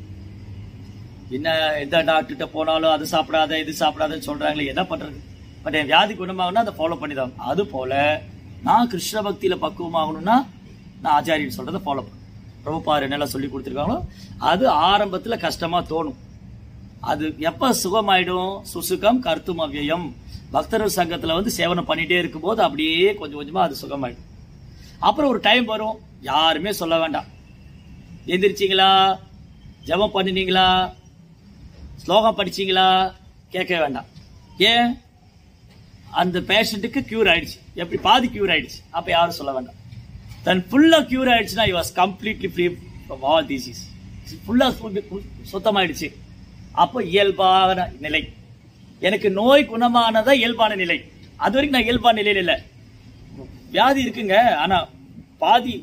என்ன எந்த டாக்டர்கிட்ட போனாலும் அது சாப்பிடாத இது சாப்பிடாதன்னு சொல்றாங்களே என்ன பண்றது பட் என் வியாதி குணமாகணும்னா அதை ஃபாலோ பண்ணி தான் அது போல நான் கிருஷ்ண பக்தியில பக்குவமாகணும்னா நான் ஆச்சாரியன் சொல்றதை ஃபாலோ பண்ணேன் பிரபுபார் என்னெல்லாம் சொல்லி கொடுத்துருக்காங்களோ அது ஆரம்பத்துல கஷ்டமா தோணும் அது எப்ப சுகமாயிடும் சுசுகம் கர்த்தும் அவ்யயம் பக்தர்கள் சங்கத்துல வந்து சேவனை பண்ணிட்டே இருக்கும்போது அப்படியே கொஞ்சம் கொஞ்சமா அது சுகமாயிடும் அப்புறம் ஒரு டைம் வரும் யாருமே சொல்ல வேண்டாம் எந்திரிச்சிங்களா ஜெபம் பண்ணினீங்களா ஸ்லோகம் படிச்சீங்களா கேட்க வேண்டாம் ஏன் அந்த பேஷண்ட்டுக்கு கியூர் ஆயிடுச்சு எப்படி பாதி கியூர் ஆயிடுச்சு அப்ப யாரும் சொல்ல வேண்டாம் தன் ஃபுல்லா கியூர் ஆயிடுச்சுன்னா was completely free from all disease ஃபுல்லா சுத்தமாயிடுச்சு அப்போ இயல்பான நிலை எனக்கு நோய் குணமானதா இயல்பான நிலை அது வரைக்கும் நான் இயல்பான நிலையில இல்லை வியாதி இருக்குங்க ஆனா பாதி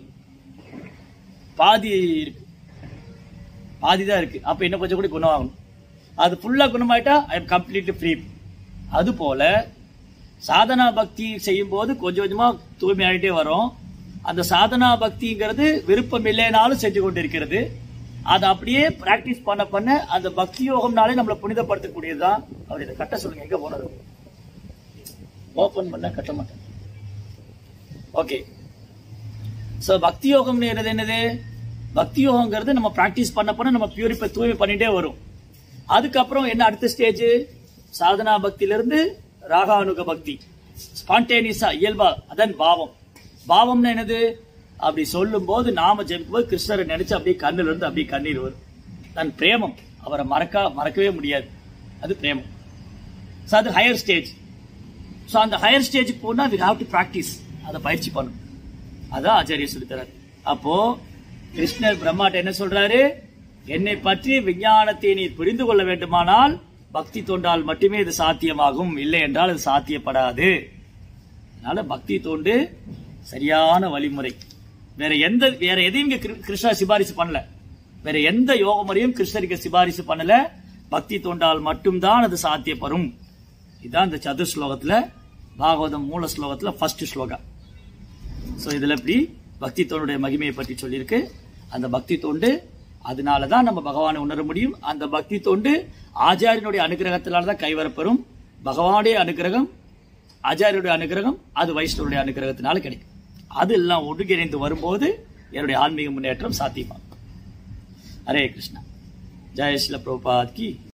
பாதி இருக்கு பாதி தான் இருக்கு அப்ப இன்னும் கொஞ்சம் கூட குணமாகணும் அது ஃபுல்லா குணமாயிட்டா ஐ எம் கம்ப்ளீட்லி ஃப்ரீ அது போல சாதனா பக்தி செய்யும் போது கொஞ்சம் கொஞ்சமா தூய்மையாயிட்டே வரும் அந்த சாதனா பக்திங்கிறது விருப்பம் இல்லைனாலும் செஞ்சு கொண்டு இருக்கிறது அதை அப்படியே பிராக்டிஸ் பண்ண பண்ண அந்த பக்தி யோகம்னாலே நம்மளை புனிதப்படுத்தக்கூடியதுதான் அவர் இதை கட்ட சொல்லுங்க எங்க போனது ஓபன் பண்ண கட்ட மாட்டேன் ஓகே சோ பக்தி யோகம்ங்கிறது என்னது பக்தி யோகங்கிறது நம்ம பிராக்டிஸ் பண்ண பண்ண நம்ம பியூரிஃபை தூய்மை பண்ணிட்டே வரும் அதுக்கப்புறம் என்ன அடுத்த ஸ்டேஜ் சாதனா பக்தியில இருந்து ராகானுக பக்தி ஸ்பான்டேனியஸா இயல்பா அதான் பாவம் பாவம்னா என்னது அப்படி சொல்லும் போது நாம ஜெபிக்கும் போது கிருஷ்ணரை நினைச்சு அப்படியே கண்ணுல இருந்து அப்படியே கண்ணீர் வரும் தன் பிரேமம் அவரை மறக்க மறக்கவே முடியாது அது பிரேமம் ஸோ அது ஹையர் ஸ்டேஜ் ஸோ அந்த ஹையர் ஸ்டேஜுக்கு போனா வி ஹாவ் டு ப்ராக்டிஸ் அதை பயிற்சி பண்ணணும் அதான் ஆச்சாரியர் சொல்லித்தராரு அப்போ கிருஷ்ணர் பிரம்மாட்ட என்ன சொல்றாரு என்னை பற்றி விஞ்ஞானத்தை நீ புரிந்து கொள்ள வேண்டுமானால் பக்தி தொண்டால் மட்டுமே இது சாத்தியமாகும் இல்லை என்றால் அது சாத்தியப்படாது அதனால பக்தி தொண்டு சரியான வழிமுறை வேற எந்த வேற எதையும் இங்க கிரு- கிருஷ்ணா சிபாரிசு பண்ணல வேற எந்த யோக முறையும் கிருஷ்ணருக்கு சிபாரிசு பண்ணல பக்தி தொண்டால் மட்டும்தான் அது சாத்தியப்படும் இதுதான் இந்த சதுர் ஸ்லோகத்துல பாகவதம் மூல ஸ்லோகத்துல ஃபர்ஸ்ட் ஸ்லோகா சோ இதுல இப்படி பக்தி தொண்டுடைய மகிமையை பற்றி சொல்லியிருக்கு அந்த பக்தி தொண்டு அதனால தான் நம்ம பகவானை உணர முடியும் அந்த பக்தி தொண்டு ஆச்சாரியனுடைய அனுகிரகத்தினால தான் கைவரப்பெறும் பகவானுடைய அனுகிரகம் ஆச்சாரியருடைய அனுகிரகம் அது வைஷ்ணவருடைய அனுகிரகத்தினால கிடைக்கும் அது எல்லாம் ஒடுங்கிணைந்து வரும்போது என்னுடைய ஆன்மீக முன்னேற்றம் சாத்தியமாகும் ஹரே கிருஷ்ணா ஜெய ஸ்ரீல பிரபுபாத் கி